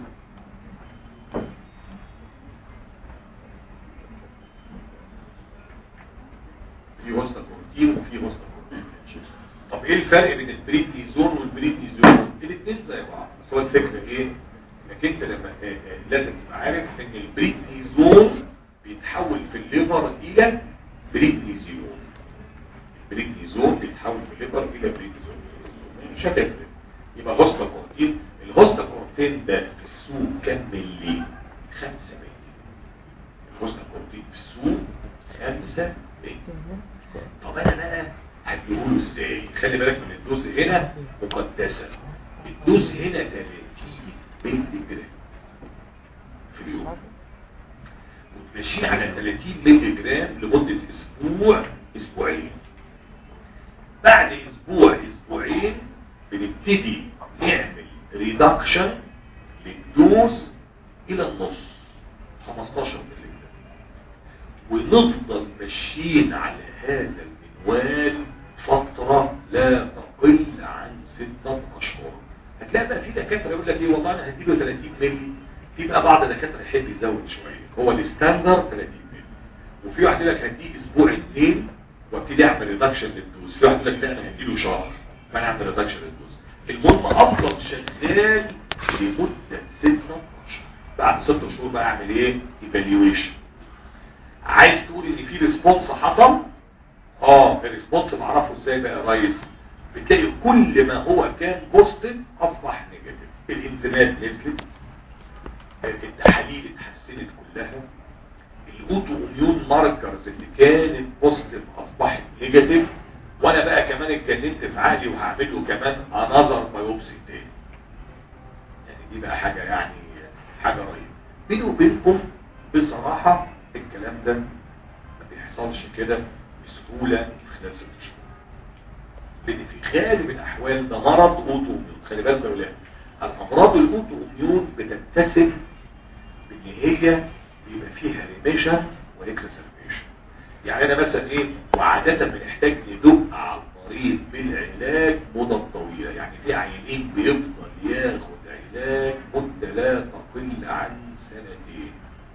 في هوستا كورتين وفي هوستا كورتين اتش طب ايه الفرق بين البريدنيزون والبريدنيزيولون الاثنين زي بعض بس هو الفكره ايه انك انت لما آه، آه، لازم تبقى عارف ان البريدنيزون بيتحول في الليفر الى بريدنيزيون البريدنيزون بيتحول في الليفر الى بريدنيزون مش هتفرق يبقى هوستا كورتين الهوستا كورتين ده في السوق كام ملي 5 ملي الهوستا كورتين في السوق 5 ملي طب انا بقى هديهوله ازاي خلي بالك من الدوز هنا مقدسه الدوز هنا 30 ملي جرام في اليوم وتمشيه على 30 ملي جرام لمده اسبوع اسبوعين بعد اسبوع اسبوعين بنبتدي نعمل ريدكشن للدوز الى النص 15 ملي ونفضل ماشيين على هذا المنوال فترة لا تقل عن ستة أشهر هتلاقي بقى في دكاترة يقول لك ايه والله انا هديله 30 ملي في بقى بعض الدكاترة يحب يزود شوية هو الستاندر 30 ملي وفي واحد يقول لك هديه اسبوع اثنين وابتدي اعمل ريدكشن للدوز في واحد يقول لك لا انا هديله شهر فانا اعمل ريدكشن للدوز المهم افضل شغال لمدة ستة اشهر بعد ست شهور بقى اعمل ايه ايفالويشن عايز تقول ان في ريسبونس حصل اه الريسبونس بعرفه ازاي بقى يا ريس بتلاقي كل ما هو كان بوزيتيف اصبح نيجاتيف الانزيمات نزلت التحاليل اتحسنت كلها الاوتو اميون ماركرز اللي كانت بوزيتيف اصبحت نيجاتيف وانا بقى كمان اتجننت في عقلي وهعمل له كمان انذر بايوبسي تاني يعني دي بقى حاجه يعني حاجه رهيبه بيني وبينكم بصراحه الكلام ده ما بيحصلش كده بسهوله في خلال ست شهور لان في غالب الاحوال ده مرض اوتو اميون خلي بالك يا ولاد الامراض الاوتو اميون بتتسم بان هي بيبقى فيها ريميشن واكسسربيشن يعني انا مثلا ايه وعاده بنحتاج ندق على المريض بالعلاج مده طويله يعني في عيانين بيفضل ياخد علاج مده لا تقل عن سنتين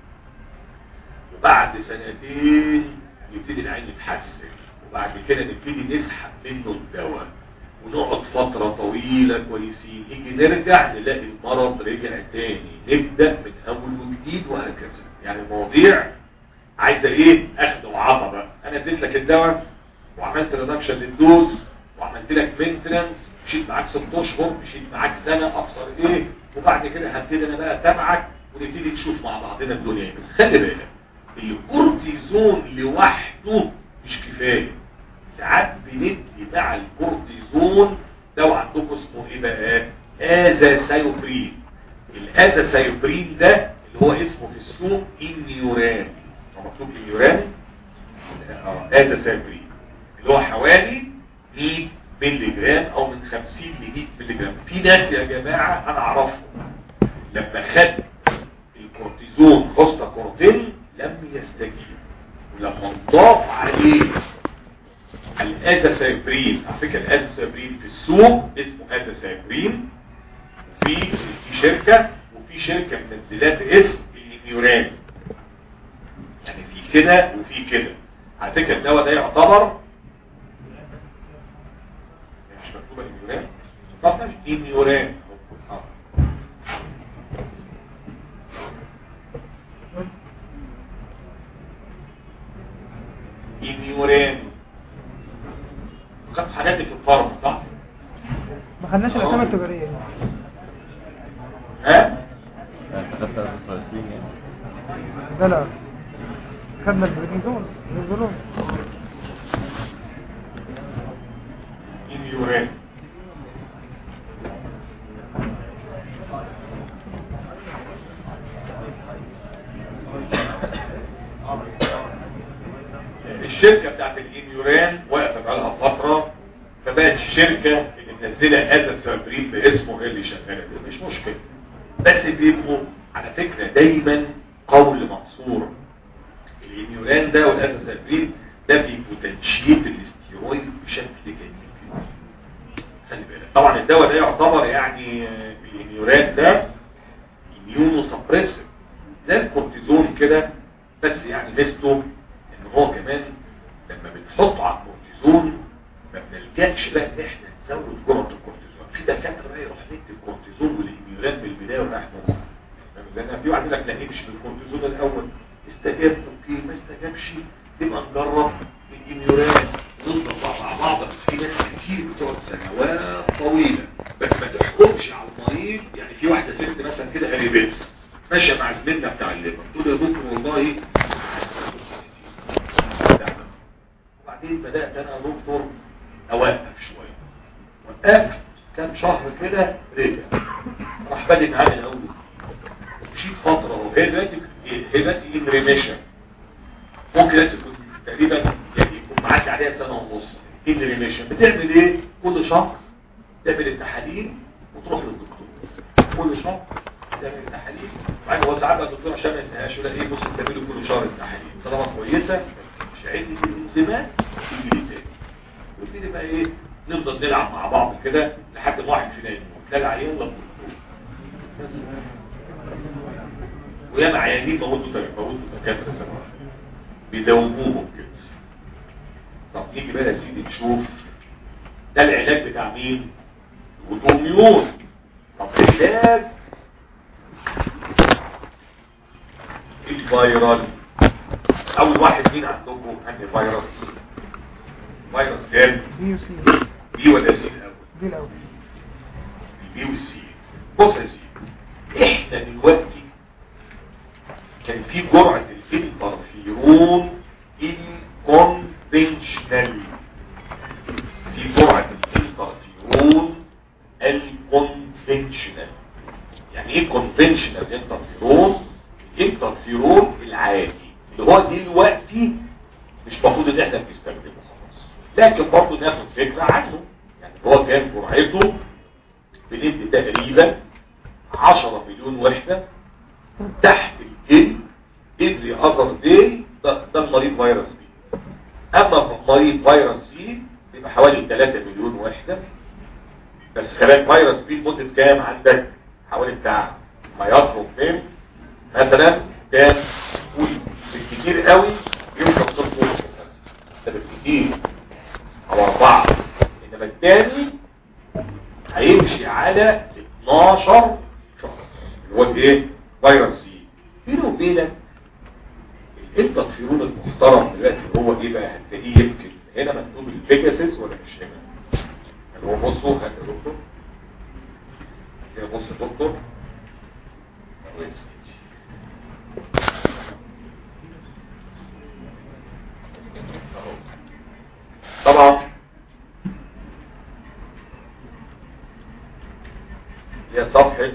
وبعد سنتين يبتدي العين يتحسن وبعد كده نبتدي نسحب منه الدواء ونقعد فترة طويلة كويسين يجي نرجع نلاقي المرض رجع تاني نبدأ من أول وجديد وهكذا يعني المواضيع عايزة ايه اخد وعطا بقى انا اديت لك الدواء وعملت ريدكشن للدوز وعملت لك مينتننس مشيت معاك ست اشهر مشيت معاك سنة ابصر ايه وبعد كده هبتدي انا بقى اتابعك ونبتدي نشوف مع بعضنا الدنيا ايه بس خلي بالك الكورتيزون لوحده مش كفاية ساعات بندي مع الكورتيزون دواء عندكم اسمه ايه بقى ازاسايوبرين الازاسايوبرين ده اللي هو اسمه في السوق انيوران هو مكتوب انيوران اه ازاسايوبرين اللي هو حوالي 100 مللي جرام او من 50 ل 100 مللي جرام في ناس يا جماعه انا اعرفهم لما خد الكورتيزون خصة كورتين لم يستجيب ولما انضاف عليه الازاسايبرين على فكره الازاسايبرين في السوق اسمه ازاسايبرين وفي في شركه وفي شركه منزلات اسم النيوران يعني في كده وفي كده على فكره الدواء ده يعتبر مش مكتوبه النيوران طب ماشي النيوران النيوران خدت حاجات ما خدناش الاسامي التجاريه دي. ها لا لا خدنا البريدنيزون البريدنيزون اليوران الشركة بتاعت الانيوران وقفت عليها فترة فبقت الشركة اللي منزلة هذا السابرين باسمه هي اللي شغالة بيه. مش مشكلة بس بيبقوا على فكرة دايما قول مقصور الانيوران ده والاساسابرين ده بيبقوا تنشيط الاستيرويد بشكل جميل جدا خلي بالك طبعا الدواء ده يعتبر يعني آه، الانيوران ده اميونو سبريسيف زي الكورتيزون كده بس يعني ميزته ان هو كمان لما بنحطه على الكورتيزون ما بنلجأش بقى ان احنا نزود جرعه الكورتيزون في دكاتره بقى يروح ندي الكورتيزون والانيوران من البدايه وراح نص زي ما في واحد يقول لك لا امشي بالكورتيزون الاول استجاب اوكي ما استجابش نبقى نجرب الانيوران نفضل مع بعض بس في ناس كتير بتقعد سنوات طويله بس ما تحكمش على المريض يعني في واحده ست مثلا كده قريبتها ماشيه مع زميلنا بتاع الليبر تقول له يا دكتور والله وبعدين بدات انا يا دكتور اوقف شويه وقفت كام شهر كده رجع راح بادئ معايا الاول مشيت فتره وهي دلوقتي هي دلوقتي ان ريميشن ممكن دلوقتي تكون تقريبا يعني يكون معدي عليها سنه ونص ان ريميشن بتعمل ايه كل شهر تعمل التحاليل وتروح للدكتور كل شهر تعمل التحاليل بعدين هو ساعات بقى الدكتور عشان ما ينساهاش يقول لك ايه بص تعمله كل شهر التحاليل طالما كويسه مش عدة الانزيمات تيجي لي تاني ونبتدي بقى ايه نفضل نلعب مع بعض كده لحد ما واحد فينا يموت تلاقي العيان يلا الدكتور بس وياما عيانين موتوا تاني موتوا دكاتره زمان بيداوموهم كده طب نيجي بقى يا سيدي نشوف ده العلاج بتاع مين الاوتوميون طب العلاج الفيرال اول واحد مين عندكم انهي فيروس فيروس كام بي وسي بي ولا سي الاول دي الاول البي والسي بص يا سيدي احنا دلوقتي كان في جرعة الانترفيرون الكونفنشنال في جرعة الانترفيرون الكونفنشنال يعني ايه كونفنشنال انترفيرون الانترفيرون العادي اللي هو دلوقتي مش المفروض ان احنا بنستخدمه خلاص لكن برضه ناخد فكرة عنه يعني هو كان جرعته بندي تقريبا 10 مليون وحدة تحت الجن every other day ده, ده المريض فيروس بي اما مريض فيروس سي بيبقى حوالي 3 مليون وحدة بس خلال فيروس بي لمدة كام عندك حوالي بتاع ما يخرج من مثلا كام قول بالكتير قوي يوصل صفر ده بالكتير او اربعة انما الثاني هيمشي على 12 شهر اللي هو ايه فيروس سي بينه وبينك الانترفيرون المحترم دلوقتي هو ايه بقى هتلاقيه يمكن هنا مكتوب البيجاسيس ولا مش هنا اللي هو بصوا هات يا دكتور كده بص يا دكتور أهو يا سيدي. أهو. طبعا هي صفحة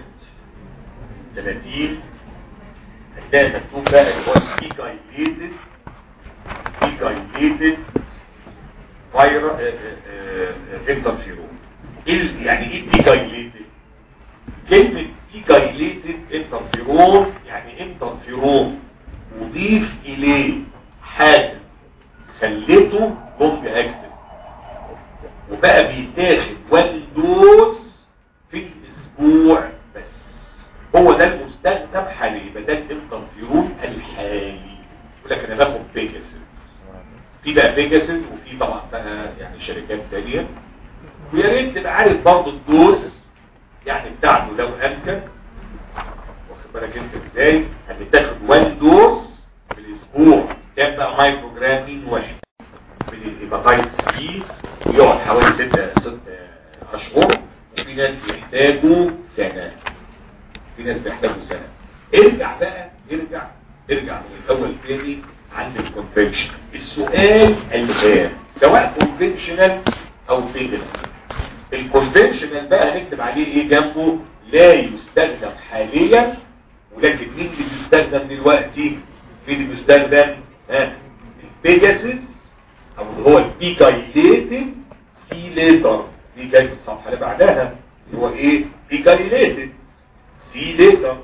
30 هتلاقي مكتوب بقى اللي هو ديجايليتد ديجايليتد فايرا انترفيرون ايه يعني ايه ديجايليتد كلمة ديجايليتد انترفيرون يعني انترفيرون وضيف اليه حاجة خليته بومب اكتف وبقى بيتاخد وان دوز في الاسبوع بس هو ده المستخدم حاليا يبقى ده الانترفيرون الحالي يقول لك انا باخد بيجاسس في بقى بيجاسس وفي طبعا بقى يعني شركات ثانيه ويا ريت تبقى عارف برضه الدوز يعني بتاعته لو امكن واخد بالك انت ازاي هتتاخد وان دوز في الاسبوع كام بقى مايكرو جرام واحد من الهيباتايتس سي ويقعد حوالي 6 6 اشهر في ناس بيحتاجوا سنة في ناس بيحتاجوا سنة ارجع بقى ارجع ارجع من الاول تاني عند الكونفنشن السؤال الان سواء كونفنشنال او فيجنال الكونفنشنال بقى هنكتب عليه ايه جنبه لا يستخدم حاليا ولكن مين اللي بيستخدم دلوقتي مين اللي بيستخدم ها البيجاسيس او اللي هو البيكايليتد سي ليتر دي جايه في الصفحه اللي بعدها اللي هو ايه بيكايليتد سي ليتر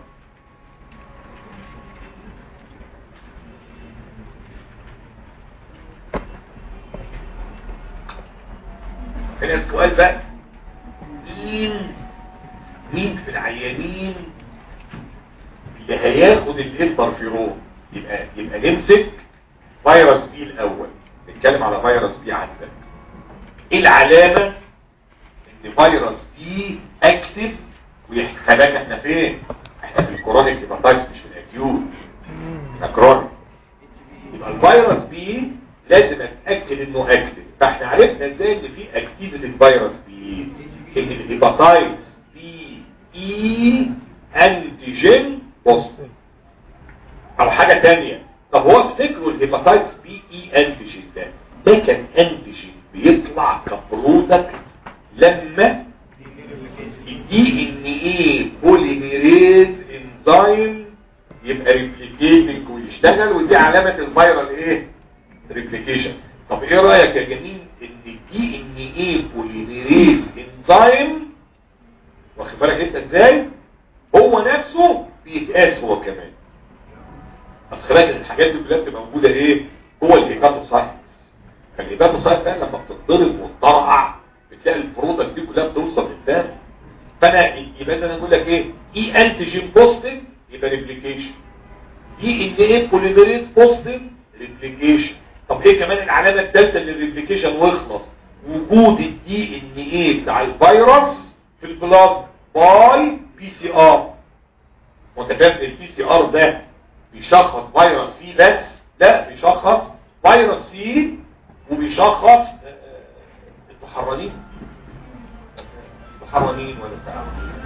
هنا السؤال بقى مين مين في العيانين اللي هياخد الانترفيرون يبقى يبقى نمسك فيروس بي الاول نتكلم على فيروس بي عندك ايه العلامة ان فيروس بي اكتف ويخلاك احنا فين احنا في الكورونيك هيباتايتس مش في الاكيوت احنا كرونيك يبقى الفيروس بي لازم اتاكد انه اكتف فاحنا عرفنا ازاي ان في اكتيفيتي الفيروس بي ان الهيباتايتس بي اي انتيجين بوزيتيف او حاجة تانية طب هو افتكروا الهيباتايتس بي اي انتيجين ده ده كان انتيجين بيطلع كبرودكت لما الدي ان ايه بوليميريز انزيم يبقى ريبليكيتنج ويشتغل ودي علامة الفيرال ايه ريبليكيشن طب ايه رأيك يا جميل ان الدي ان ايه بوليميريز انزيم واخد بالك انت ازاي هو نفسه بيتقاس هو كمان بس خلي بالك الحاجات دي كلها بتبقى موجوده ايه جوه الهيباتوسايتس فالهيباتوسايت ده لما بتتضرب وتطرقع بتلاقي البرودكت دي كلها بتوصل للدم فانا يبقى انا اقول لك ايه اي انتيجين بوزيتيف يبقى ريبليكيشن دي ان ايه بوليميريز بوزيتيف ريبليكيشن طب ايه كمان العلامه الثالثه للريبليكيشن ويخلص وجود الدي ان ايه بتاع الفيروس في البلاد باي بي سي ار وانت فاهم البي سي ار ده بيشخص فيروس سي بس لا بيشخص فيروس سي وبيشخص انتوا حرانين انتوا حرانين ولا ساعه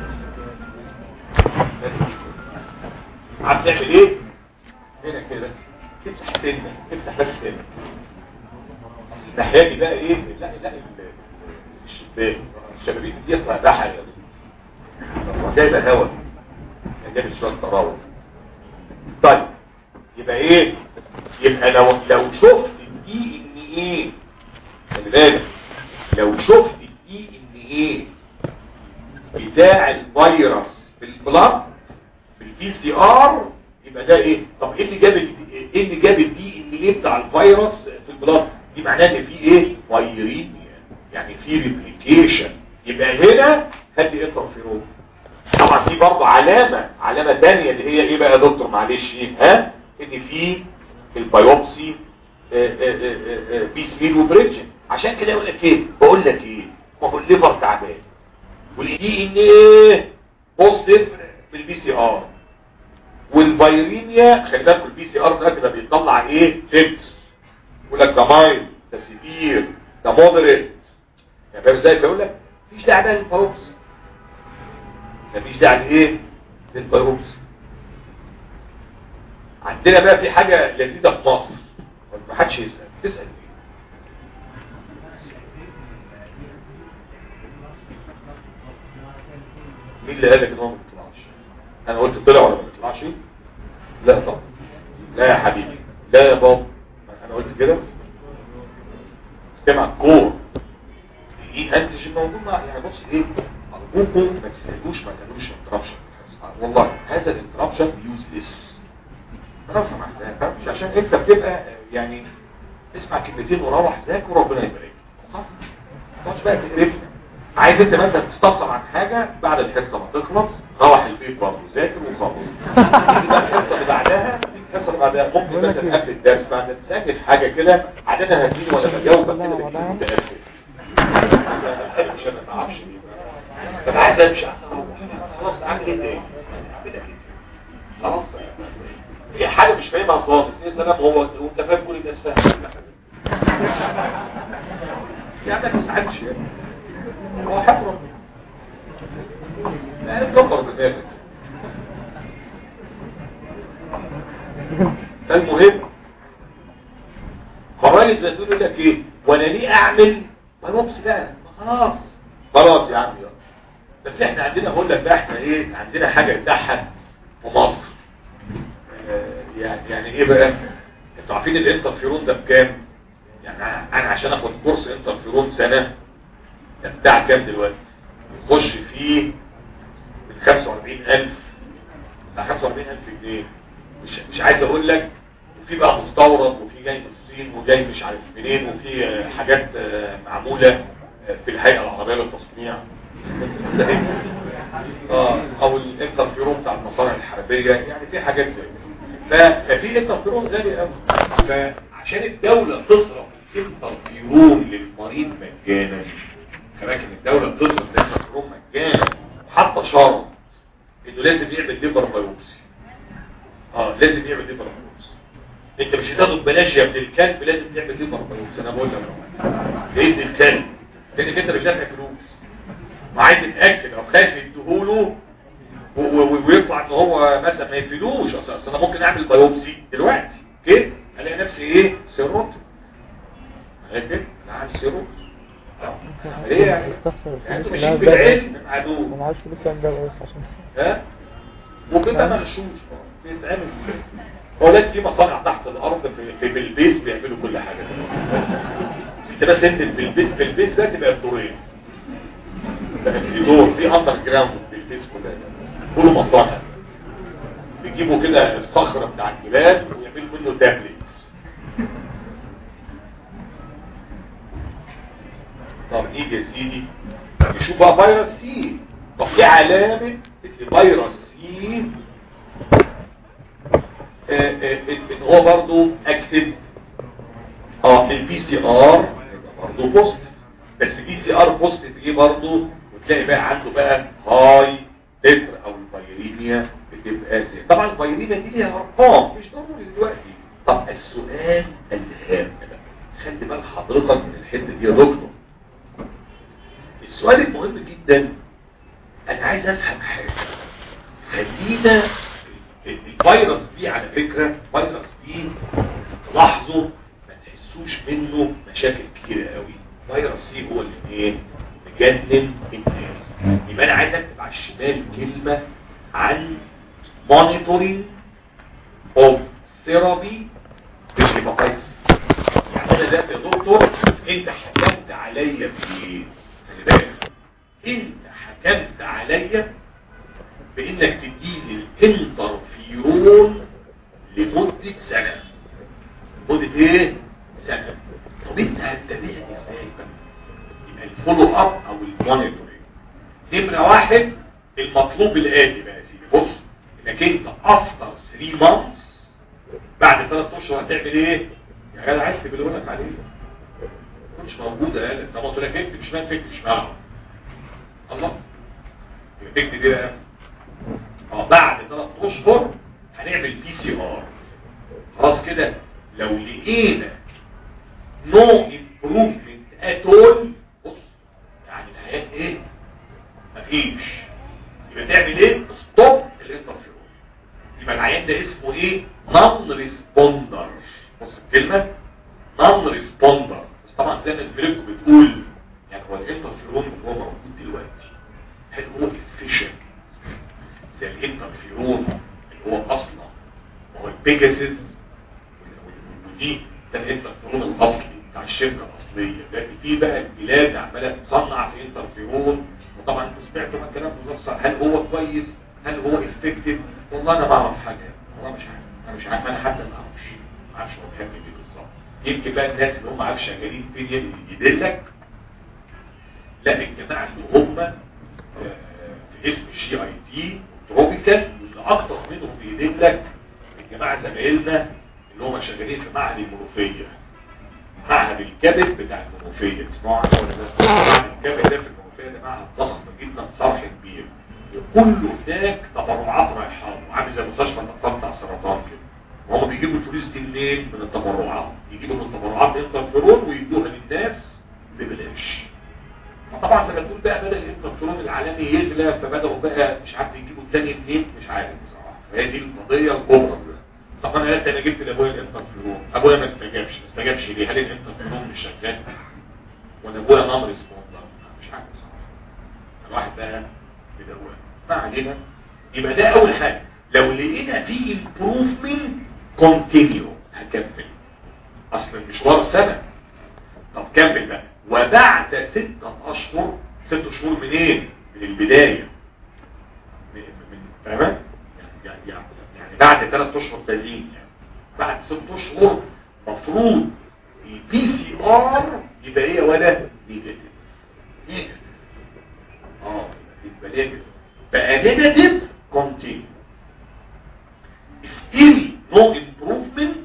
عم تعمل ايه هنا كده تفتح سنه تفتح بس سنه الناحيه دي بقى ايه لا لا الشباك الشبابيك دي اصلا بحر يا جايبه هوا جايبه شويه تراوح طيب يبقى ايه يبقى لو لو شفت الدي ان ايه خلي بالك لو شفت الدي ان ايه بتاع الفيروس في البلاد في البي سي ار يبقى ده ايه طب ايه اللي جاب ايه اللي جاب الدي ان ايه بتاع الفيروس في البلاد دي معناه ان في ايه فيرينيا يعني في ريبليكيشن يبقى هنا هدي انترفيرون طبعا في برضه علامة علامة تانية اللي هي ايه بقى يا دكتور معلش ها ان في البيوبسي بيس ميل وبريدجن عشان كده يقول لك ايه بقول لك ايه ما هو الليفر تعبان والاي ان ايه بوزيتيف في البي سي ار والفيرينيا خلي بالكم البي سي ار ده كده بيطلع ايه تيبس يقول لك ده مايل ده سيفير ده مودريت يعني فاهم ازاي فيقول لك مفيش داعي بقى للبيوبسي مفيش داعي لايه للفيروس عندنا بقى في حاجة لذيذة في مصر ما حدش يسأل تسأل فيه مين اللي قال لك ان هو ما بيطلعش انا قلت طلع ولا ما بيطلعش لا طبعا لا يا حبيبي لا يا بابا انا قلت كده سمع كور ايه انتج موجود مع يعني بص ايه ارجوكم ما تسالوش ما كانوش انترابشن والله هذا الانترابشن يوزلس انا سمحت مش عشان انت بتبقى يعني اسمع كلمتين وروح ذاك وربنا يبارك خلاص مش بقى تقرفنا عايز انت مثلا تستفسر عن حاجة بعد الحصة ما تخلص روح البيت برضه ذاكر وخلص الحصة اللي بعدها الحصة اللي بعدها ممكن مثلا قبل الدرس بعد تسجل حاجة كده عادة هتجيني وانا بجاوب كده بتجيني متأكد مش انا ما اعرفش طب عايز امشي خلاص اعمل ايه تاني خلاص هي حاجه مش فاهمها خالص ايه سلام هو وانت فاهم كل الناس فاهمه يعني ما تساعدش هو حكم دماغك فالمهم فالراجل زي تقول لك ايه وانا ليه اعمل بنوبس بقى ما خلاص خلاص يا عم يلا بس احنا عندنا بقول لك بقى احنا ايه عندنا حاجه تضحك في مصر آه، يعني يعني ايه بقى انتوا عارفين الانترفيرون ده بكام يعني انا عشان اخد كورس انترفيرون سنه ده بتاع كام دلوقتي يخش فيه من 45000 بتاع 45000 جنيه مش مش عايز اقول لك وفي بقى مستورد وفي جاي من الصين وجاي مش عارف منين وفي آه، حاجات آه، معموله آه، في الهيئه العربيه للتصنيع اه او الانترفيرون بتاع المصانع الحربيه يعني في حاجات زي كده ف- ففي انترفيرون غالي قوي فعشان الدوله تصرف الانترفيرون للمريض مجانا فلكن الدوله بتصرف الانترفيرون مجانا وحاطه شرط انه لازم يعمل ليبر بايوبسي اه لازم يعمل ليبر بايوبسي انت مش هتاخد ببلاش يا ابن الكلب لازم تعمل ليبر بايوبسي انا بقول لك ايه ابن الكلب لانك انت مش دافع فلوس وعايز تتاكد او خايف يديهوله و- و- ويطلع ان هو مثلا ما يفيدوش اصل أصل انا ممكن اعمل بايوبسي دلوقتي كده الاقي نفسي ايه سيروت كده انا عندي سيروت ايه يعني استخسر يعني انتوا الفلوس ماشيين اللي أنا بالعلم معلوم ومعاش فلوس عندها بس عشان ها وبيبقى مغشوش بيتعمل اولاد في مصانع تحت الارض في, في بالبيس بيعملوا كل حاجه انت بس انزل بالبيس بالبيس ده تبقى الدورين في دور في اندر جراوند بالبيس كلها كله مصانع بيجيبوا كده الصخره بتاع الجبال ويعملوا منه تابلتس طب نيجي يا سيدي نشوف بقى فيروس سي طب في علامة ان فيروس سي آه، آه، ان هو برضو اكتف اه البي سي ار برضو بوست بس بي سي ار بوزيتيف ايه برضو وتلاقي بقى عنده بقى هاي تتر او الفيريميا بتبقى زي طبعا الفيريميا دي ليها ارقام مش ضروري دلوقتي طب السؤال الهام بقى خلي بال حضرتك من الحته دي يا دكتور السؤال المهم جدا انا عايز افهم حاجه خلينا الفيروس دي على فكره الفيروس دي تلاحظوا ما تحسوش منه مشاكل كتيره قوي فيروس سي هو اللي ايه مجنن الناس يبقى انا عايز اكتب على الشمال كلمه عن monitoring of therapy بالهيباتايتس يعني انا ده يا دكتور انت حكمت عليا بايه خلي بالك انت حكمت عليا بانك تديني الانترفيرون لمدة سنة مدة ايه سنة طب انت هتتابعني ازاي بقى يبقى الفولو اب او المونيتورنج نمرة واحد المطلوب الاتي بقى يا سيدي بص انك انت افتر 3 مانثs بعد 3 اشهر هتعمل ايه يا جدع عايز اللي لك عليه مش موجودة قال طب قلت لك اكتب شمال تكتب شمال الله يبقى تكتب ايه بقى اه بعد 3 اشهر هنعمل بي سي ار خلاص كده لو لقينا نو امبروفمنت ات اول بص يعني الحياه ايه مفيش يبقى تعمل ايه ستوب الانترفيرون يبقى العيان ده اسمه ايه نون ريسبوندر بص الكلمه نون ريسبوندر بس طبعا زي ما زميلتكم بتقول يعني هو الانترفيرون اللي هو موجود دلوقتي هل هو efficient زي الانترفيرون اللي هو اصلا وهو البيجاسيس ودي ده الانترفيرون الاصلي بتاع الشركه الاصليه لكن في بقى البلاد عماله تصنع في انترفيرون وطبعا انتوا سمعتوا من كلام وزاره هل هو كويس هل هو افكتيف والله انا ما اعرف حاجه والله مش عارف انا مش عارف انا حتى ما اعرفش ما اعرفش هو بيعمل ايه بالظبط يمكن بقى الناس اللي هم عارف شغالين فين يدلك لا الجماعه اللي هم آه، في اسم الشي اي تي تروبيكال واللي اكتر منهم بيدلك الجماعه زمايلنا اللي هم شغالين في معهد المنوفيه معهد الكبد بتاع المنوفيه تسمعوا عنه ولا لا؟ معهد الكبد ده في المنوفيه ده معهد ضخم جدا صرح كبير وكله هناك تبرعات رايحه له عامل زي مستشفى الاطفال بتاع السرطان كده وهم بيجيبوا الفلوس دي منين؟ من التبرعات يجيبوا من التبرعات انترفيرون ويدوها للناس ببلاش فطبعا زي ما تقول بقى بدا الانترفيرون العالمي يغلى فبداوا بقى مش عارف يجيبوا الثاني منين مش عارف بصراحه فهي دي القضيه الكبرى بقى. طب انا قلت انا جبت لابويا الانترفيرون ابويا ما استجابش ما استجابش ليه هل الانترفيرون مش شغال ولا ابويا نمر سبوندر مش عارف بصراحه الواحد بقى بدوام ما علينا يبقى ده اول حاجه لو لقينا في improvement كونتينيو هكمل اصل المشوار سنه طب كمل بقى وبعد ستة اشهر ست شهور منين من البدايه من من تمام يعني يعني يعني بعد ثلاث اشهر تانيين يعني بعد ست اشهر مفروض البي سي ار يبقى ايه ولا نيجاتيف نيجاتيف اه يبقى نيجاتيف بقى نيجاتيف كونتينيو still no improvement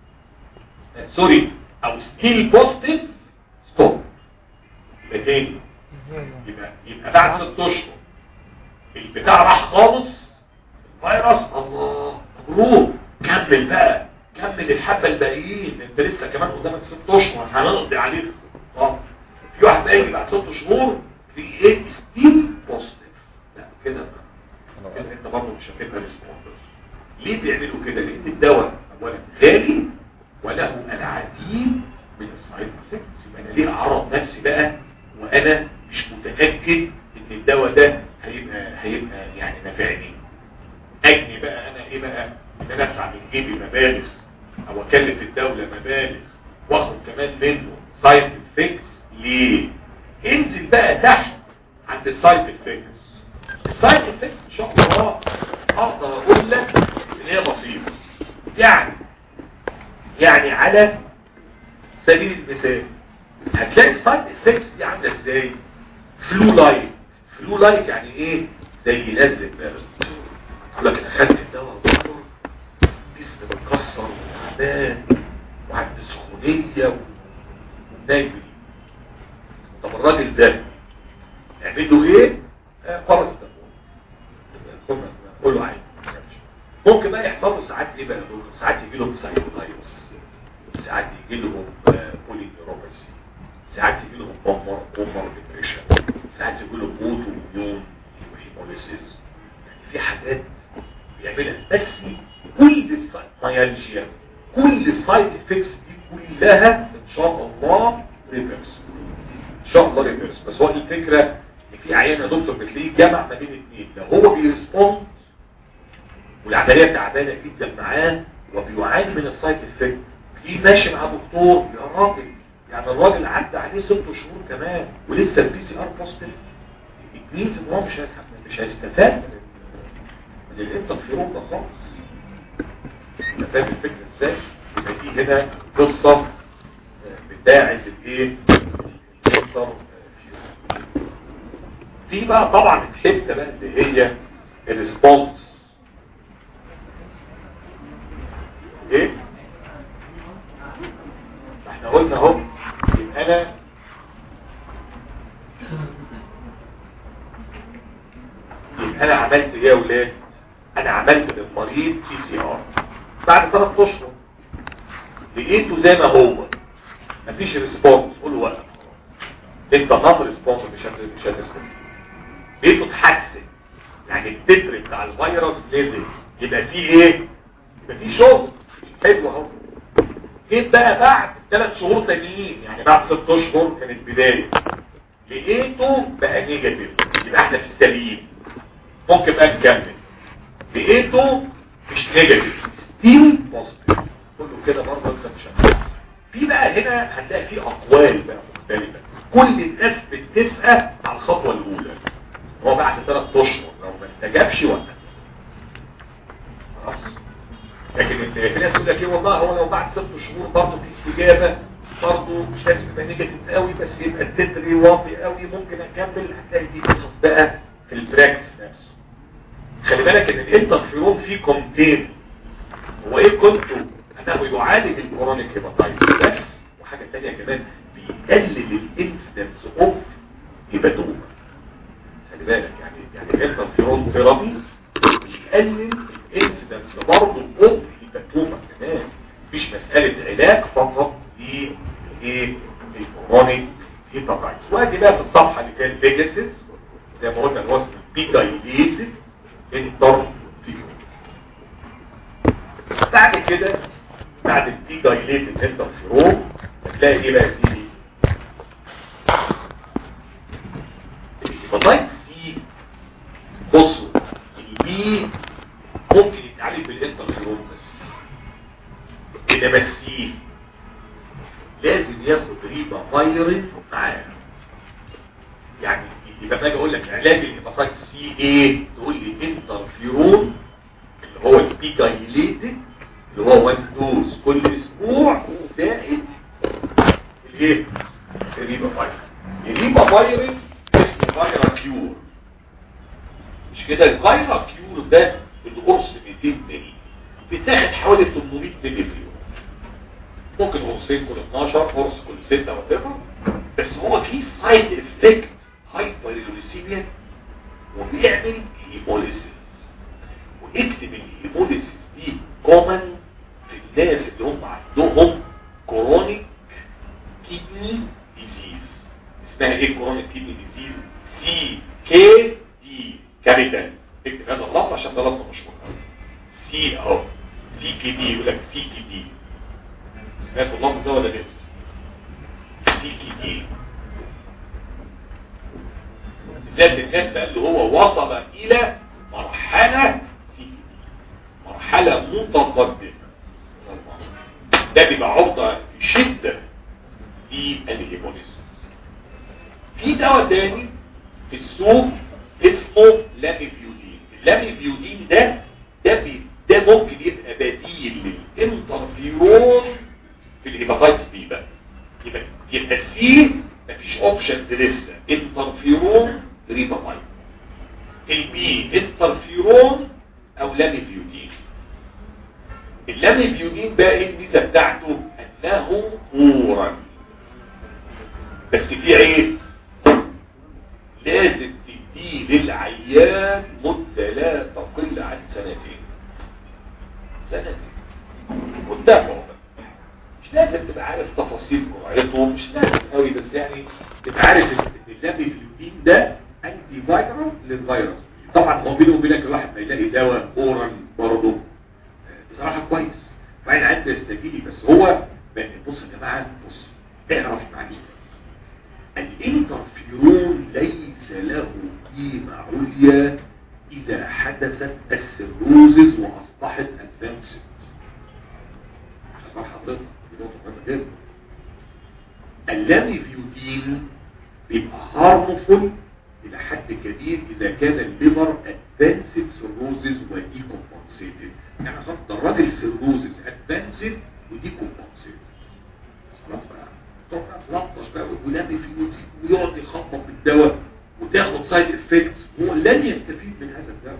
سوري او still positive stop يبقى تاني ازاي يعني؟ يبقى يبقى بعد ست اشهر البتاع راح خالص الفيروس الله مبروك كمل بقى كمل الحبه الباقيين انت لسه كمان قدامك ست اشهر هنقضي عليك طب في واحد بقى يجي بعد ست شهور في ايه ستيل بوزيتيف لا كده كده انت برضه مش هتبقى ريسبوندر ليه بيعملوا كده لان الدواء اولا غالي وله العديد من السايد افكتس يبقى انا ليه اعرض نفسي بقى وانا مش متاكد ان الدواء ده هيبقى هيبقى يعني نافعني اجني بقى انا ايه بقى ان انا ادفع من جيبي مبالغ او اكلف الدوله مبالغ واخد كمان منه سايد افكتس ليه انزل بقى تحت عند السايد افكتس السايد افكتس ان شاء الله اقدر اقول لك ان هي بسيطه يعني يعني على سبيل المثال هتلاقي السايد افكتس دي عامله ازاي فلو لايك فلو لايك يعني ايه زي نزله برد يقول لك انا خدت الدواء بره جسمي متكسر وتعبان وعندي سخونيه ونايم طب الراجل ده نعمل له ايه؟ آه، قرص دموي قول له عادي ممكن بقى يحصل له ساعات ايه بقى دول ساعات يجي لهم سايكولايتس ساعات يجي لهم بولي نيوروباثي ساعات يجي لهم بومر بومر ديبريشن ساعات يجي لهم اوتو ميون هيموليسيس يعني في حاجات بيعملها بس كل السايكولايالجيا كل السايد افكتس دي كلها ان شاء الله ريفرس ان شاء الله ريفرس بس هو الفكره ان في عيان يا دكتور بتلاقيه جمع ما بين اثنين لو هو بيرسبوند والعمليه تعبانه جدا معاه وبيعاني من السايد افكت في ماشي مع دكتور يا راجل يعني الراجل عدى عليه ست شهور كمان ولسه البي سي ار بوزيتيف الجنيز ان هو مش هيتحمل- مش هيستفاد من من الانترفيرون ده خالص انت فاهم الفكره ازاي؟ يبقى دي هنا قصه بتاعه الايه؟ الانترفيرون في بقى طبعا الحته بقى اللي هي الريسبونس ايه احنا قلنا اهو يبقى انا يبقى انا عملت ايه يا ولاد انا عملت للمريض تي سي ار بعد ثلاث اشهر لقيته زي ما هو مفيش ريسبونس قول له وقف انت نون ريسبونس مش هت- مش هتسكت لقيته اتحسن يعني التتر بتاع الفيروس نزل يبقى فيه ايه يبقى فيه شغل حلو اهو جيت بقى بعد ثلاث شهور تانيين يعني بعد ست اشهر من البدايه لقيته بقى نيجاتيف يبقى احنا في السليم ممكن بقى نكمل لقيته مش نيجاتيف ستيل بوزيتيف كله كده برضه انت مش هتحس. في بقى هنا هتلاقي في اقوال بقى مختلفه كل الناس متفقه على الخطوه الاولى هو بعد ثلاث اشهر لو ما استجابش وقف خلاص لكن في ناس يقول لك ايه والله هو لو بعد ست شهور برضه في استجابه برضه مش لازم يبقى نيجاتيف قوي بس يبقى التتر واطي قوي ممكن اكمل هتلاقي دي قصص بقى في البراكتس نفسه خلي بالك ان الانترفيرون فيه كونتين هو ايه كنتو انه يعالج الكورونيك هيباتايتس بس وحاجه ثانيه كمان بيقلل الانسيدنس اوف هيباتوما خلي بالك يعني يعني الانترفيرون ثيرابي بيقلل الانسيدنس برضه اوف هيباتوما كمان مش مساله علاج فقط لايه الكورونيك هيباتايتس وادي بقى في الصفحه اللي فيها البيجاسيس زي ما قلنا اللي هو اسمه بيجايليتد انتر بعد كده بعد الدي دايليتد انترفيرون هتلاقي ايه بقى يا سيدي الهيباتايت سي بصوا البي ممكن يتعالج بالانترفيرون بس انما السي لازم ياخد ريبا فايرين معاه يعني يبقى باجي اقول لك علاج الهيباتايت سي ايه تقول لي انترفيرون اللي هو البي دايليتد اللي هو وان دوز كل اسبوع زائد الايه الريبا فايرين الريبا فايرين اسمه فايرا كيور مش كده الفايرا كيور ده القرص 200 مللي بتاخد حوالي 800 مللي في اليوم ممكن قرصين كل 12 قرص كل 6 وات بس هو في سايد افكت هايبريوليسيميا وبيعمل هيموليسيس واكتب الهيموليسيس دي كومن في الناس اللي هم عندهم كرونيك كيدني ديزيز اسمها ايه كرونيك كيدني ديزيز سي كي دي كابيتال اكتب هذا اللفظ عشان ده لفظ مشهور سي اهو سي كي دي يقول لك سي كي دي سمعتوا اللفظ ده ولا لسه سي كي دي بالذات الناس بقى اللي هو وصل الى مرحله سي كي دي مرحله متقدمه ده بيبقى عرضه شده للهيموليسيس في دواء تاني في السوق اسمه لاميفيودين اللاميفيودين ده ده بي ده ممكن يبقى بديل للانترفيرون في الهيباتايتس بي بقى يبقى يبقى سي مفيش اوبشنز لسه انترفيرون ريبامايد البي انترفيرون او لاميفيودين اللاميفيودين بقى ايه الميزه بتاعته انه اورال بس في عيب لازم تديه للعيان مدة لا تقل عن سنتين سنتين وتابعه مش لازم تبقى عارف تفاصيل جرعته مش لازم قوي بس يعني تبقى عارف ان اللاميفيودين ده انتي فايرال للفيروس طبعا هو بينه وبينك الواحد ما يلاقي دواء اورال برضه بصراحه كويس فاين عندي يستجيلي بس هو بص يا جماعه بص اعرف معايا الانترفيرون ليس له قيمة عليا إذا حدثت السيروزز وأصبحت أدفانسد أصبح حضرتك بنقطة مهمة جدا اللاميفيودين بيبقى هارمفول إلى حد كبير إذا كان الليفر أدفانسد سيروزز ودي كومبنسيتد يعني خلاص ده الراجل سيروزز أدفانسد ودي كومبنسيتد خلاص بقى تقعد تلطش بقى ولامي فيه ويقعد يخبط بالدواء وتاخد سايد افكتس هو لن يستفيد من هذا الدواء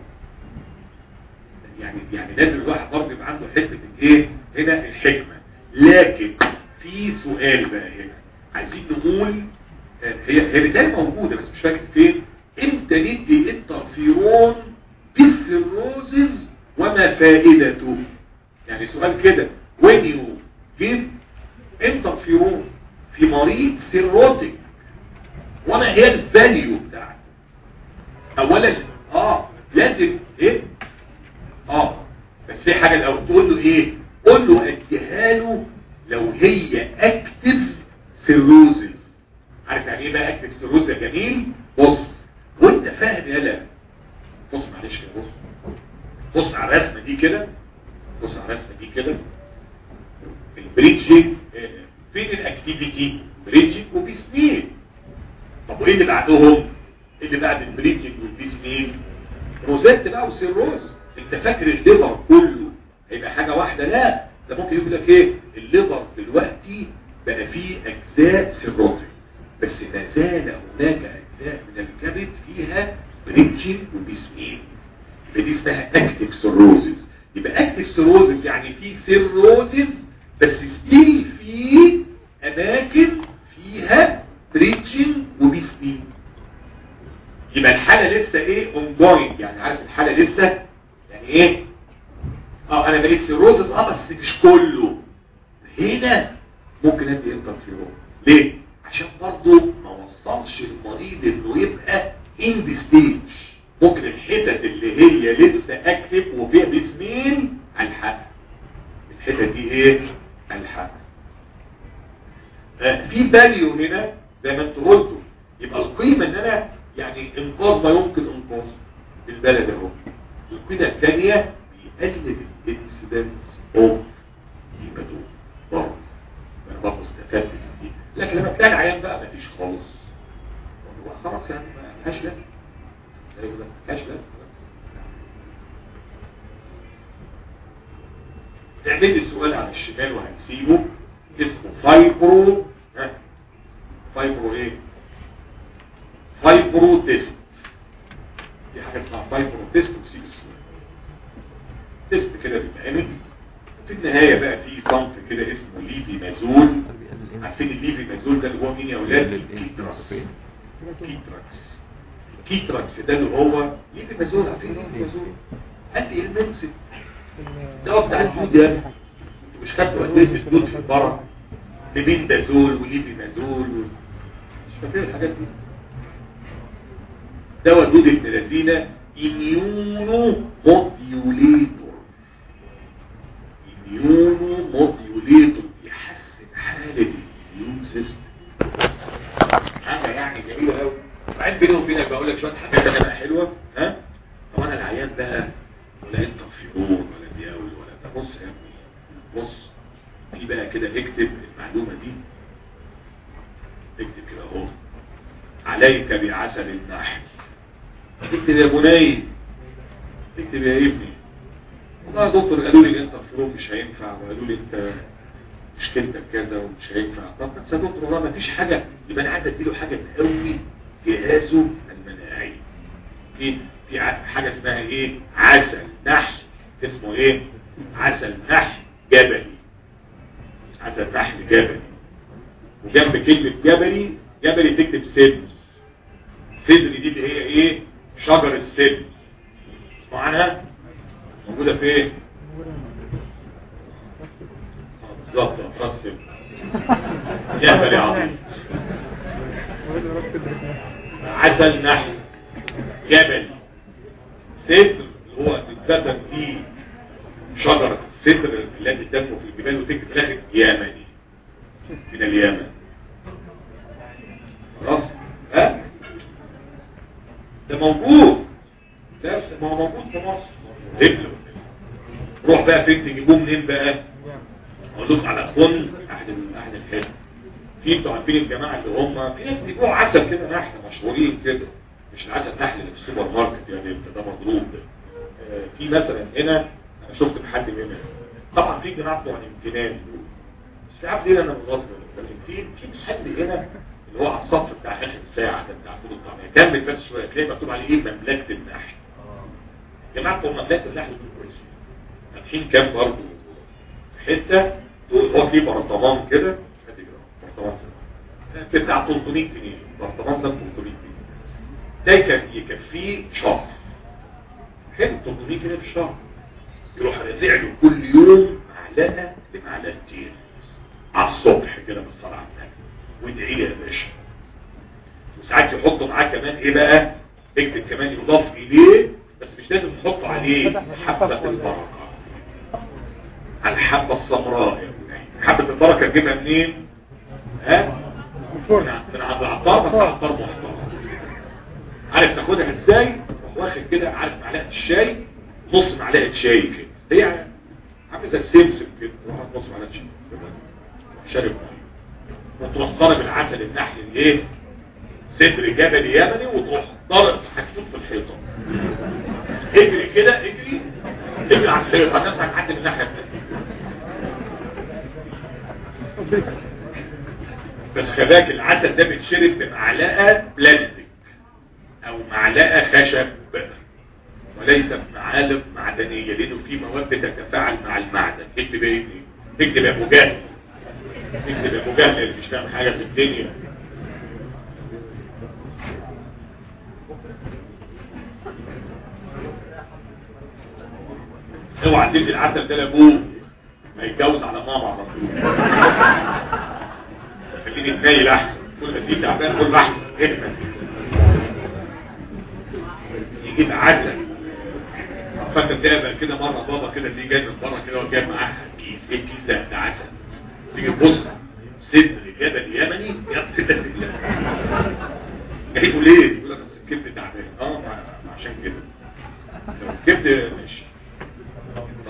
يعني يعني لازم الواحد برضه يبقى عنده حته ايه هنا الحكمه لكن في سؤال بقى هنا عايزين نقول هي هي بدايه موجوده بس مش فاكر فين امتى ندي انترفيرون في السيروزز وما فائدته يعني سؤال كده when you give انترفيرون في مريض سيروتيك وما هي الفاليو بتاعته اولا اه لازم ايه اه بس في حاجه الاول تقول له ايه قول له اديها له لو هي اكتف سيروزز عارف يعني ايه بقى اكتف سيروز يا جميل بص وانت فاهم يالا بص معلش كده بص بص على الرسمه دي كده بص على الرسمه دي كده البريدجنج فين الاكتيفيتي بريدجنج وبيسميل طب وايه اللي بعدهم اللي بعد البريدجنج والبيسميل روزات بقى وسيروز انت فاكر الليفر كله هيبقى حاجه واحده لا ده ممكن يقول لك ايه الليفر دلوقتي بقى فيه اجزاء سيروتيك بس ما زال هناك اجزاء من الكبد فيها بريدجنج وبيسميل يبقى دي اسمها اكتيف سيروزز يبقى اكتيف سيروزز يعني في سيروزز بس ستيل في اماكن فيها بريتشن وبيسمين يبقى الحالة لسه ايه ongoing يعني عارف الحالة لسه يعني ايه اه انا بقيت سيروزس اه بس مش كله هنا ممكن ادي انترفيرون ليه عشان برضو ما وصلش المريض انه يبقى in the stage ممكن الحتت اللي هي لسه اكتف وفيها بسميل الحق الحتت دي ايه الحق آه في فاليو هنا زي ما انتوا قلتوا يبقى القيمه ان انا يعني انقاذ ما يمكن انقاذه بالبلد اهو القيمه الثانيه بيقلل الانسيدنس اوف البدو برضه انا برضه استفدت من دي لكن لما تلاقي العيان بقى مفيش خالص هو خلاص يعني ما لهاش لازمه زي كده ما لهاش لازمه تعمل لي السؤال على الشمال وهنسيبه اسمه فايبرو ها فايبرو ايه فايبرو تيست دي حاجه اسمها فايبرو تيست وسيب السؤال تيست كده بيتعمل في النهايه بقى في صنف كده اسمه ليفي مازول عارفين الليفي مازول ده اللي هو مين يا اولاد الكيتراكس كيتراكس الكيتراكس ده اللي هو ليفي مازول عارفين ليفي مازول انتي المنسك ده بتاع الدود يا ابني انتوا مش خدتوا قد ايه في الدود في البره بميندازول وليفي مازول و... مش فاكرين الحاجات دي دواء دود ابن لذينه اميونو موديوليتور اميونو موديوليتور يحسن حالة الاميون سيستم حاجة يعني جميلة قوي وبعدين بيني وبينك بقول لك شوية حاجات انا بقى حلوة ها طب انا العيان ده ولا انت فيرون ولا دياول ولا ده بص يا ابني بص في بقى كده اكتب المعلومة دي اكتب كده اهو عليك بعسل النحل اكتب يا بني اكتب يا ابني والله يا دكتور قالوا لي انت فروم مش هينفع وقالوا لي انت مشكلتك كذا ومش هينفع طب بس يا دكتور والله ما فيش حاجة يبقى انا عايز اديله حاجة تقوي جهازه المناعي في في حاجة اسمها ايه عسل نحل اسمه ايه عسل نحل جبلي عسل نحل جبلي وجنب كلمة جبلي جبلي تكتب سدر سدر دي اللي هي ايه شجر السدر اسمعوا عنها موجودة فين بالظبط راس سدر جبلي عظيم عسل نحل جبلي سدر اللي هو نسبة في شجرة السدر التي تنمو في الجبال وتكتب الاخر يمني من اليمن خلاص ها ده موجود ده ما هو موجود في مصر دبلو روح بقى فين تجيبوه منين بقى اقول لكم على خن احد احد الحلم في انتوا عارفين الجماعه اللي هم في ناس بيبيعوا عسل كده نحل مشهورين كده مش العسل نحل اللي في السوبر ماركت يعني ده مضروب ده آه في مثلا هنا انا شفت محل هنا طبعا في جماعه بتوع الامتنان دول مش عارف ليه انا مغاظ منهم في في محل هنا اللي هو على الصف بتاع اخر ساعه ده بتاع فول الطعميه كمل بس شويه تلاقي مكتوب عليه ايه مملكه النحل جماعه بتوع مملكه النحل دول كويسين فاتحين كام برضه حته هو في برطمان كده برطمان كده بتاع 300 جنيه برطمان ده 300 جنيه ده يكفيه شهر حلو 300 جنيه في الشهر يروح رازع له كل يوم معلقه لمعلقتين على الصبح كده بالصلاه على النبي وادعي يا باشا وساعات يحطوا معاه كمان ايه بقى اكتب كمان يضاف اليه بس مش لازم تحطوا عليه حبه البركه الحبه السمراء حبه البركه تجيبها منين ها من من عند العطار بس عطار محترم عارف تاخدها ازاي واخد كده عارف معلقه الشاي نص معلقه شاي كده هي عامل زي السمسم كده تروح نص معلقه شاي شارب وتروح ضارب العسل النحل الايه صدر جبل يمني وتروح ضارب حاجتين في الحيطه اجري كده اجري اجري على الحيطه الناس هتعدي من الناحيه الثانيه بس خباك العسل ده بيتشرب بمعلقه بلاستيك او معلقه خشب وليس بمعالق معدنيه لانه في مواد بتتفاعل مع المعدن اكتب ايه اكتب يا ابو جهل اكتب يا ابو جهل اللي مش فاهم حاجه في الدنيا اوعى تدي العسل ده لابوك ما يتجوز على ماما على طول خليني اتنايل احسن كل ما تيجي تعبان كل احسن اهمل يجيب عسل فانت بتقابل كده مره بابا كده تيجي جاي من بره كده وجايب معاه كيس ايه الكيس ده ده عسل تيجي تبص صدر جبل يمني يا صدر جايبه ليه؟ يقول لك اصل الكبد تعبان اه ما- عشان كده لو الكبد ماشي طب.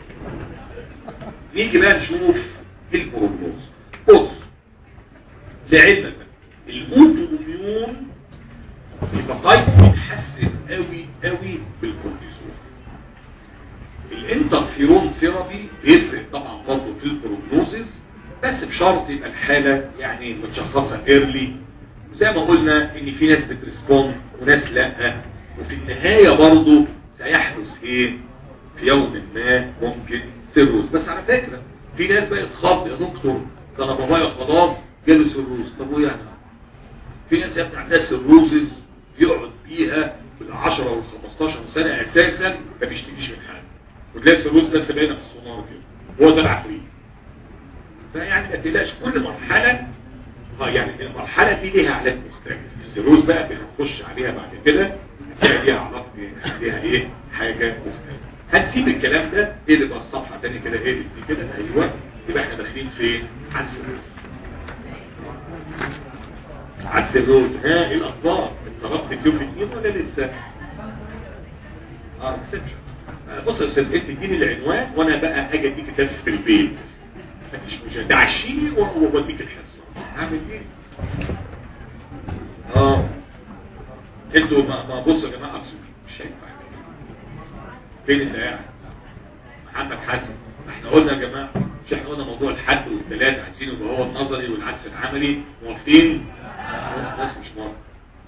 نيجي بقى نشوف البروجنوز بص لعلمك الاوتوميون البقايا بيتحسن قوي قوي بالكورتيزون الانترفيرون ثيرابي بيفرق طبعا برضه في البروجنوزز بس بشرط يبقى الحاله يعني متشخصه ايرلي زي ما قلنا ان في ناس بتريسبوند وناس لا وفي النهايه برضه سيحدث ايه في يوم ما ممكن سيروز بس على فكره في ناس بقت خض يا دكتور ده انا بابايا خلاص جاله سيروز طب وايه يعني في ناس يا ابني عندها سيروزز يقعد بيها بال10 وال15 سنه اساسا ما بيشتكيش من حاجه وتلاقي السيروز بس باينه في السونار كده هو زي العفريت فيعني ما تقلقش كل مرحله اه يعني المرحله دي ليها علاج مختلف السيروز بقى بنخش عليها بعد كده هتلاقي ليها علاقه ليها ايه حاجه مختلفه هنسيب الكلام ده ايه اللي بقى الصفحه تاني كده ايه دي كده ايوه يبقى احنا داخلين فين على السيروز على السيروز ها ايه الاخبار اتصرفت في يوم الاثنين ولا لسه اه اكسبشن بص يا استاذ انت اديني العنوان وانا بقى اجي اديك درس في البيت مفيش مشكله دعشيني واوديك الحصه هعمل ايه اه انتوا ما ما بصوا يا جماعه اصل مش هينفع فين اللي قاعد محمد حسن احنا قلنا يا جماعه مش احنا قلنا موضوع الحد والثلاث عايزين يبقى هو النظري والعكس العملي موافقين الناس مش موافقه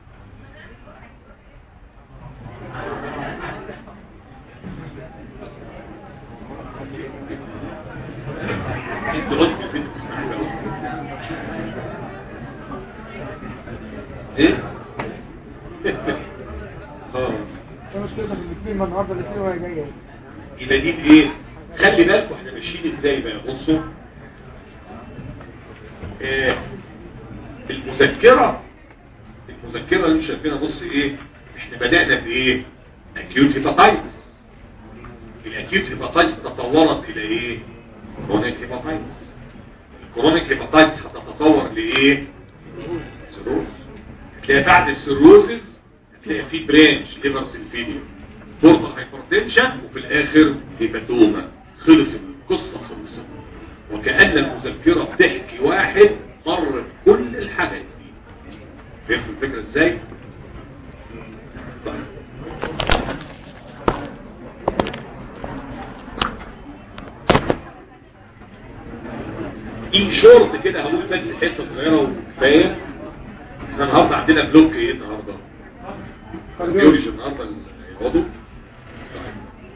انت قلت في تسمعني بقى ايه اه ده مشكلة في الاثنين ما النهارده الاثنين وهي جاية يبقى دي ايه خلي بالكم احنا ماشيين ازاي بقى بصوا آه المذكره المذكره اللي شايفينها بص ايه احنا بدانا بايه اكيوت هيباتايتس الاكيوت هيباتايتس تطورت الى ايه كرونيك هيباتايتس الكرونيك هيباتايتس هتتطور لايه سيروز هتلاقي بعد السيروزز هتلاقي في برانش ليفر سيلفيديا بورتال هايبرتنشن وفي الاخر هيباتوما خلص القصه خلصت وكأن المذكرة بتحكي واحد مر بكل الحاجات دي فهمت الفكرة ازاي؟ طيب ان شورت كده هقول بس حته صغيره وكفايه احنا النهارده عندنا بلوك ايه النهارده؟ كارديولوجي النهارده اللي هيقعدوا طيب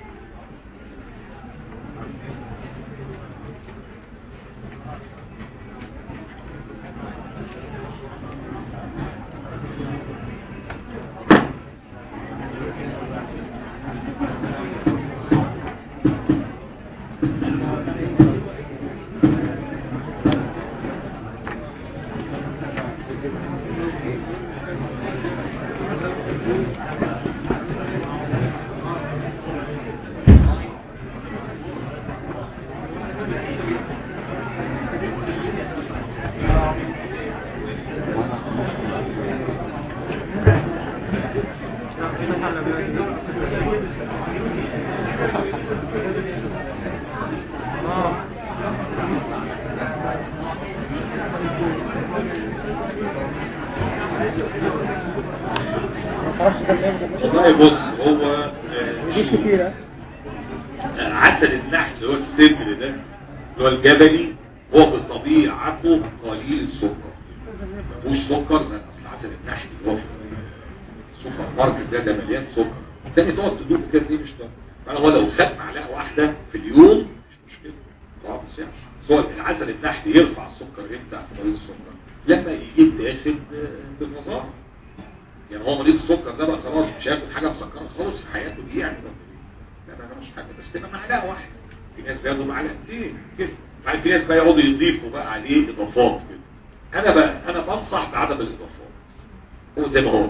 ما تعرفش كان ايه والله بص هو آه، مفيش كتير ها؟ آه، عسل النحل اللي هو السدر ده اللي هو الجبلي هو بطبيعته قليل السكر ما فيهوش سكر زي اصل عسل النحل اللي هو في السوبر ماركت ده ده مليان سكر تاني تقعد تدوق كده دي مش ده انا هو لو خد معلقه واحده في اليوم مش مشكله خالص يعني بس هو العسل النحل يرفع السكر امتى في مريض السكر لما يجيب داخل ب- بالنظام يعني هو مريض السكر ده بقى خلاص مش هياكل حاجه مسكره خالص في حياته دي يعني لا ما مش حاجه بس تبقى معلقه واحده في ناس بياخدوا معلقتين كده بعد في ناس بقى يقعدوا يضيفوا بقى عليه اضافات كده انا بقى انا بنصح بعدم الاضافات هو زي ما هو كده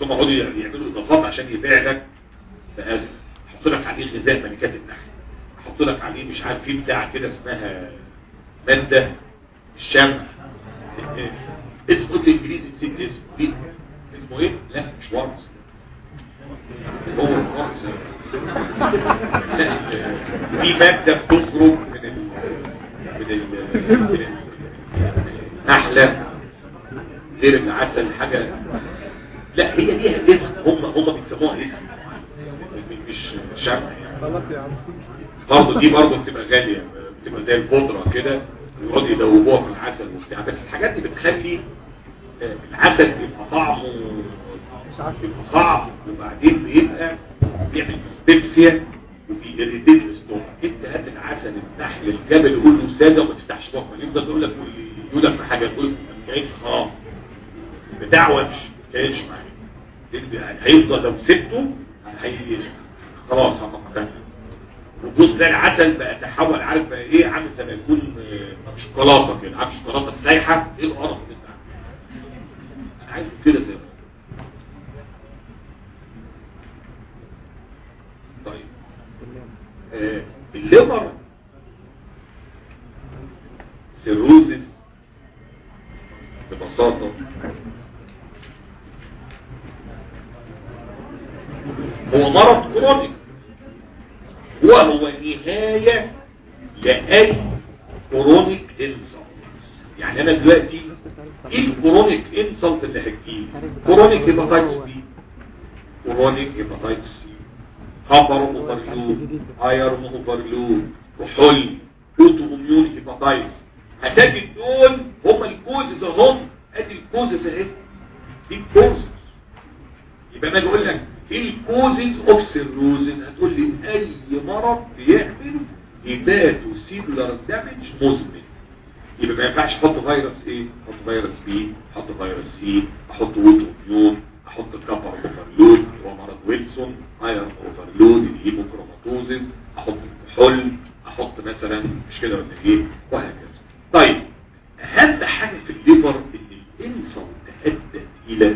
ثم يقعدوا يعملوا اضافات عشان يبيع لك فهذا احط لك عليه غذاء ملكات النحل احط لك عليه مش عارف في بتاع كده اسمها ماده الشمع اسمه ايه بالانجليزي نسيت اسمه ايه اسمه ايه لا مش ورمز هو ورمز لا في ماده بتخرج من ال من ال من النحله غير العسل حاجه لا هي ليها اسم هم هم بيسموها اسم مش شمع يعني خلاص يا عم برضه دي برضه بتبقى غالية بتبقى زي البودرة كده ويقعدوا يدوبوها في العسل وبتاع بس الحاجات دي بتخلي آه، العسل بيبقى طعمه بيبقى صعب وبعدين بيبقى بيعمل سبيبسيا وبيريتيت الستومك انت هات العسل النحل الجبل يقول له ساده وما تفتحش بطنك يفضل يقول لك يقول لك في حاجه يقول لك ما كانش خلاص بتاع ومش ما كانش معايا لأن هيفضل لو سبته هي خلاص هتقتل وتبص تلاقي العسل بقى تحول عارف بقى ايه عامل زي ما يكون آه، شوكولاته كده عارف الشوكولاته السايحه ايه القرف اللي انت عامله؟ انا عايز كده زي ما طيب آه، الليبر سيروزس ببساطة هو مرض كرونيك وهو نهاية لأي كرونيك انسلت يعني أنا دلوقتي ايه الكرونيك انسلت اللي هتجيب كرونيك هيباتايتس بي كرونيك هيباتايتس سي كبر اوفرلود ايرون اوفرلود كحول اوتو اميون هيباتايتس هتجد دول هم الكوزز اهم ادي الكوزز اهي دي الكوزز يبقى انا بقول لك ايه الكوزز اوف سيروزز هتقول لي اي مرض بيعمل هيباتو سيلولار دامج مزمن يبقى ما ينفعش احط فيروس ايه احط فيروس بي احط فيروس سي احط ووتو اميون احط كابر اوفرلود هو مرض ويلسون ايرون اوفرلود الهيموكروماتوزيس احط الكحول احط مثلا مش كده ولا ايه وهكذا طيب اهم حاجه في الليفر ان الانسان تهدد الى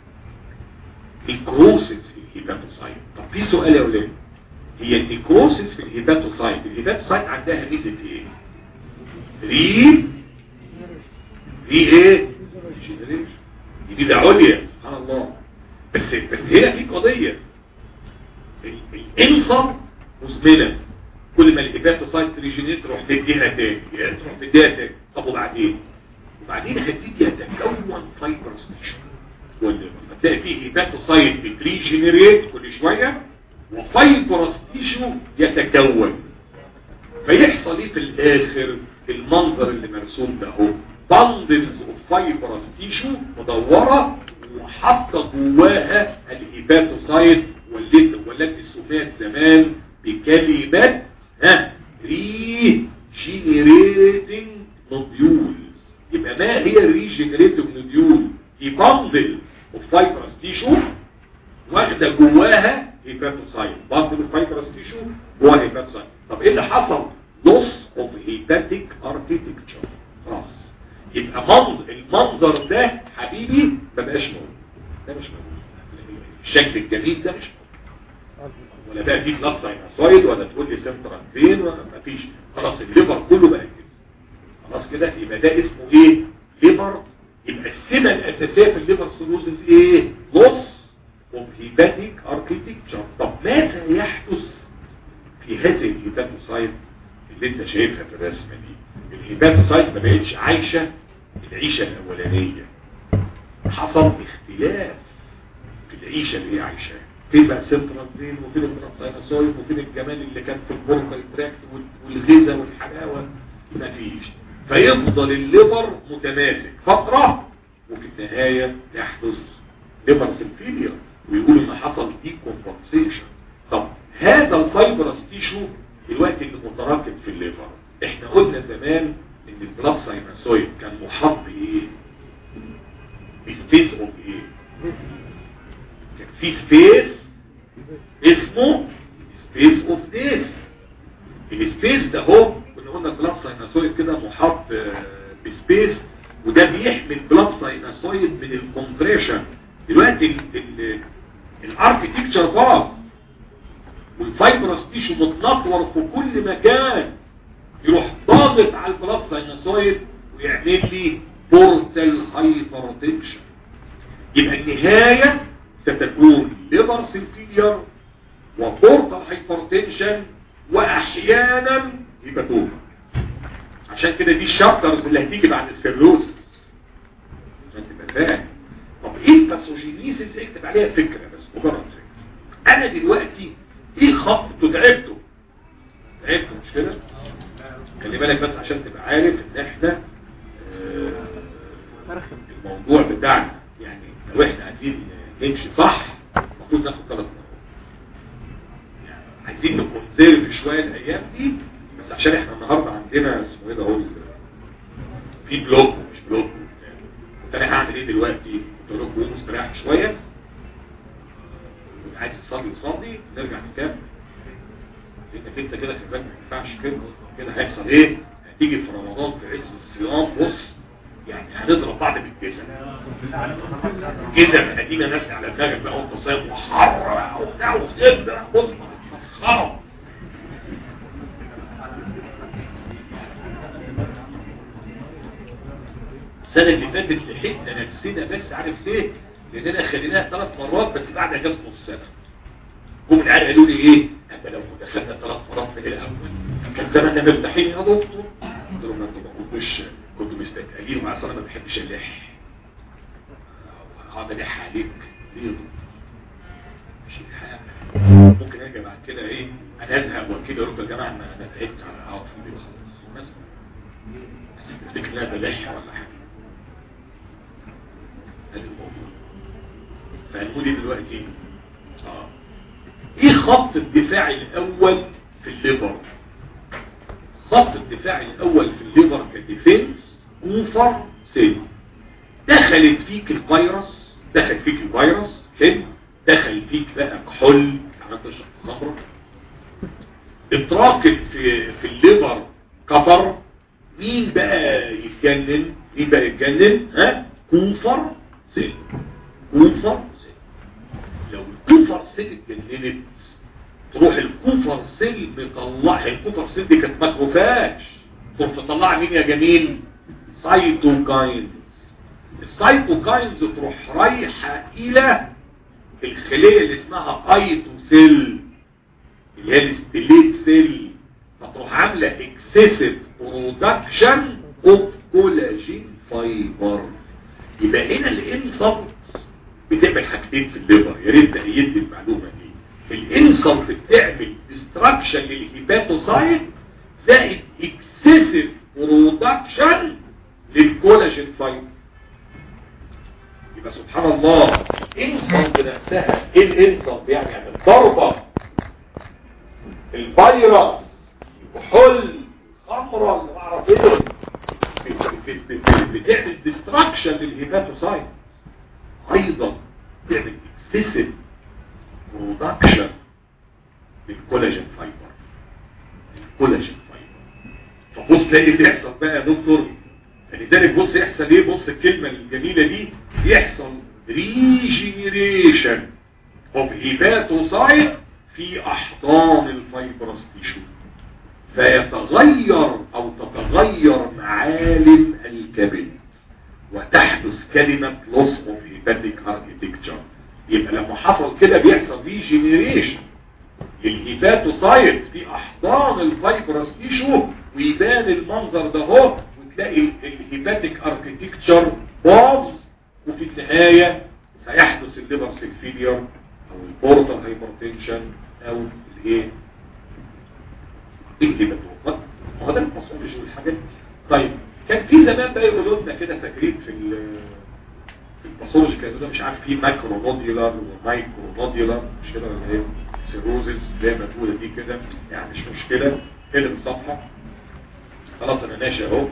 نيكروسيس في الهيباتوسايت طب في سؤال يا ولاد هي النيكروسيس في الهيباتوسايت الهيباتوسايت عندها ميزه ايه ري ري ايه جنريشن دي ميزه عليا سبحان الله بس بس هنا في قضيه ال- الانسان مزمنه كل ما الهيباتوسايت ريجينيت تروح تديها تاني يعني تروح تديها تاني طب وبعدين وبعدين هتيجي يتكون فايبرس تيشو والليفر فتلاقي فيه هيباتوسايت بتريجينيريت كل شويه وفايبرس تيشو يتكون فيحصل ايه في الاخر المنظر اللي مرسوم ده اهو بندلز اوف فايبرس تيشو مدوره وحاطه جواها الهيباتوسايت والتي والتي سميت زمان بكلمه ها ريجينيريتنج نوديولز يبقى ما هي الريجينيريتنج نوديول دي بندل اوف فايبرس تيشو واخده جواها هيباتوسايت بندل اوف فايبرس تيشو جواها هيباتوسايت طب ايه اللي حصل loss of hepatic architecture خلاص يبقى منظر المنظر ده حبيبي ما بقاش موجود ده مش موجود الشكل الجميل ده مش موجود ولا بقى فيه بلاد ساينوسويد ولا تقول لي سنترال فين ولا مفيش خلاص الليفر كله بقى كده خلاص كده يبقى ده اسمه ايه ليفر يبقى السمه الاساسيه في الليفر سيروزز ايه loss of hepatic architecture طب ماذا يحدث في هذه الهيباتوسايت اللي انت شايفها في الرسمه دي الهيباتوسايت ما بقتش عايشه العيشه الاولانيه حصل اختلاف في العيشه اللي هي عايشاها فين بقى سنترال فين وفين الساينوسويد وفين الجمال اللي كان في البوركال تراكت والغذاء والحلاوه مفيش فيفضل الليفر متماسك فتره وفي النهايه يحدث ليفر سيلفيليا ويقولوا ان حصل ديكومبنسيشن طب هذا الفايبرس تيشو دلوقتي اللي متراكم في الليفر احنا قلنا زمان ان البلاد ساينوسويد كان محاط بايه بسبيس اوف ايه كان في سبيس اسمه سبيس اوف ديس السبيس ده هو كنا قلنا البلاد ساينوسويد كده محاط آه، بسبيس وده بيحمي البلاد ساينوسويد من الكومبريشن دلوقتي الاركتكتشر باظ والفايبرس تيشو متنطور في كل مكان يروح ضاغط على البلاد ساينوسويد ويعمل لي بورتال هايبرتنشن يبقى النهاية ستكون ليبر سيلفيلير وبورتال هايبرتنشن واحيانا هيباتوما عشان كده دي الشابترز اللي هتيجي بعد السيروز عشان تبقى فاهم طب ايه الباثوجينيسيس اكتب عليها فكره بس مجرد فكره انا دلوقتي ايه خط انتوا تعبتوا تعبتوا مش كده خلي بالك بس عشان تبقى عارف ان احنا آه، الموضوع بتاعنا يعني لو احنا عايزين نمشي صح المفروض ناخد ثلاث مرات يعني عايزين نكونسيرف شويه الايام دي بس عشان احنا النهارده عندنا اسمه ايه ده هو ال- في بلوك مش بلوك كنت انا هعمل ايه دلوقتي قلت لكم قوموا استريحوا شويه واللي عايز يصلي يصلي نرجع نكمل لانك انت كده خلي بالك ما ينفعش كده كده هيحصل ايه هتيجي في رمضان في عز الصيام بص يعني هنضرب بعض بالجزم جزم قديمه ناس على دماغك بقى وانت صايم وحر بقى وبتاع وتبدا بص خرب السنه اللي فاتت لحقنا نفسنا بس عارف ليه لاننا خليناها ثلاث مرات بس بعد اجازه نص سنه هم العيال قالوا لي ايه احنا لو دخلنا ثلاث مرات من الاول كان زماننا مرتاحين يا دكتور قلت لهم انتوا ما كنتوش كنتوا مستثقلين مع اصلا انا ما بحبش اللح هقعد الح عليك ليه يا دكتور؟ مش الحق ممكن اجي بعد كده ايه انا ازهق وكده اقول لكم يا جماعه انا انا تعبت على اقعد في البيت خلاص بس بس تفتكر لا ده لح ولا حاجه هذا الموضوع فهنقول ايه دلوقتي اه ايه خط الدفاع الاول في الليبر خط الدفاع الاول في الليبر كديفنس كوفر سيل دخلت فيك الفيروس دخل فيك الفيروس حلو دخل فيك بقى كحول عملت تشرب خمره اتراكت في في الليبر كفر مين بقى يتجنن مين بقى يتجنن ها كوفر سيل كوفر سيل لو الكوفر سيل اتجننت تروح الكوفر سيل مطلع الكوفر سيل دي كانت ماكروفاج تروح تطلع مين يا جميل سايتوكاينز السايتوكاينز تروح رايحه الى الخليه اللي اسمها ايتوسيل اللي هي الستيليت سيل فتروح عامله اكسسيف برودكشن اوف كولاجين فايبر يبقى هنا الانسلت بتعمل حاجتين في الليبر يا ريت تأيد المعلومه دي الانسلت بتعمل ديستراكشن للهيباتوسايت زائد اكسسيف برودكشن للكولاجين فايبر يبقى سبحان الله انسلت نفسها ايه الانسلت يعني يعني الضربه الفيروس الكحول الخمره اللي ما اعرف ايه بت- بت- بت- بتعمل ديستراكشن للهيباتوسايت ايضا بتعمل اكسسيف برودكشن للكولاجين فايبر الكولاجين فايبر فبص تلاقي اللي يحصل بقى يا دكتور فلذلك بص يحصل ايه بص الكلمة الجميلة دي يحصل ريجينيريشن اوف هيباتوسايت في احضان الفايبرس تيشو فيتغير او تتغير معالم الكبد وتحدث كلمة loss of hepatic architecture يبقى لما حصل كده بيحصل ريجينيريشن للهيباتوسايت في احضان الفايبرس تيشو ويبان المنظر ده اهو وتلاقي الهيباتيك اركتكتشر باظ وفي النهاية سيحدث الليبر سيل فيلير او البورتال هايبرتنشن او الايه الهيباتوما هو ده الباثولوجي والحاجات دي طيب كان في زمان بقى يقولوا لنا كده فاكرين في ال- في الباثولوجي كانوا يقولوا مش عارف في مايكرو نوديولار ومايكرو نوديولار مش كده ولا ايه سيروزز زي ما تقول دي كده يعني مش مشكله كده الصفحه خلاص انا ماشي اهو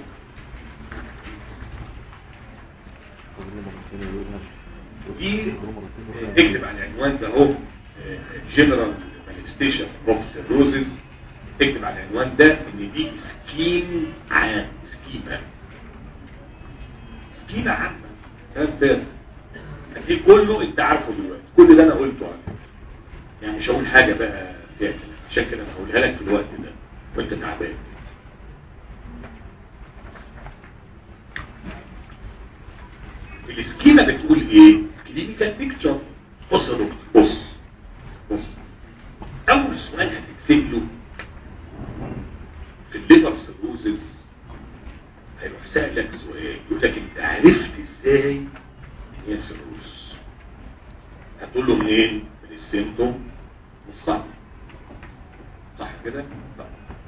ودي اكتب على العنوان ده اهو جنرال مانيفستيشن اوف سيروزز اكتب على العنوان ده ان دي سكيم عام سكيمة سكيمة عامة كلام فارغ هتلاقي كله انت عارفه دلوقتي كل ده انا قلته عليه يعني مش هقول حاجة بقى فيها كلام عشان كده انا هقولها لك في الوقت ده وانت تعبان السكيمة بتقول ايه كلينيكال بيكتشر بص يا دكتور بص بص اول سؤال هتكتب له في الليبر سيروزز هيروح سألك سؤال يقول لك انت عرفت ازاي ان هي سيروز هتقول له منين من السيمتوم والصعب صح كده طيب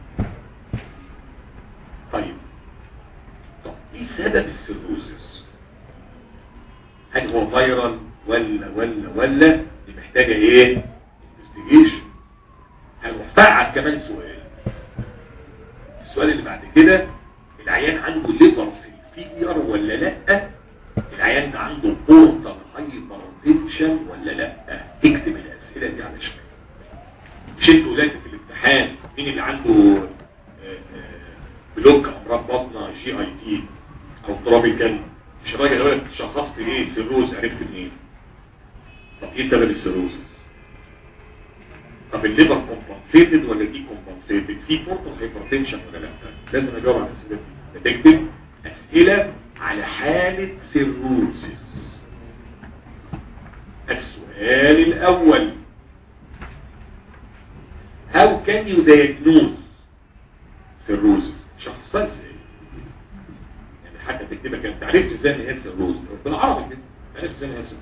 طيب طب ايه سبب السيروزز هل هو فيرال ولا ولا ولا دي محتاجة ايه انفستيجيشن هنروح فعل كمان سؤال السؤال اللي بعد كده العيان عنده ليبر سيلفير ولا لا العيان ده عنده بورتال هايبرتنشن ولا لا اكتب الاسئله دي على شمال مش انتوا دلوقتي في الامتحان مين اللي عنده آه، آه، بلوك امراض بطنه جي اي تي او تروبيكال مش الراجل يقول لك شخصت ايه سيروز عرفت منين طب ايه سبب السيروز طب الليبر كومبنسيتد ولا دي كومبنسيتد في بورتال هايبرتنشن ولا لا لازم اجاوب على الاسئله دي تكتب اسئله على حاله سيروزس السؤال الاول how can you diagnose cirrhosis شخصها ازاي يعني حتى تكتبها كانت عرفت ازاي ان هي سيروز بالعربي كده عرفت ازاي ان هي سيروز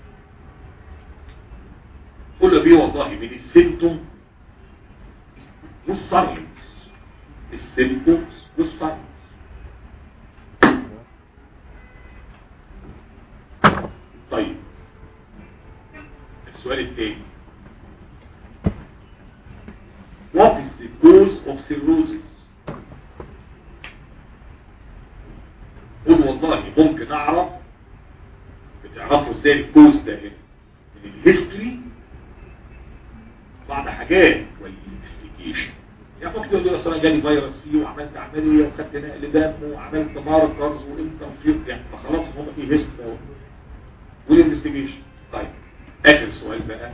قول له بيه والله من السيمتوم والساينس السيمتومز والساينس طيب السؤال الثاني What is the cause of cirrhosis? قول والله ممكن اعرف بتعرفوا ازاي الكوز ده هنا من الهيستوري بعض حاجات والانفستيجيشن يعني ممكن يقول لي اصل انا جالي فيروس سي وعملت عمليه وخدت نقل دم وعملت ماركرز وانترفير يعني فخلاص هم في هيستوري والانفستيجيشن طيب اخر سؤال بقى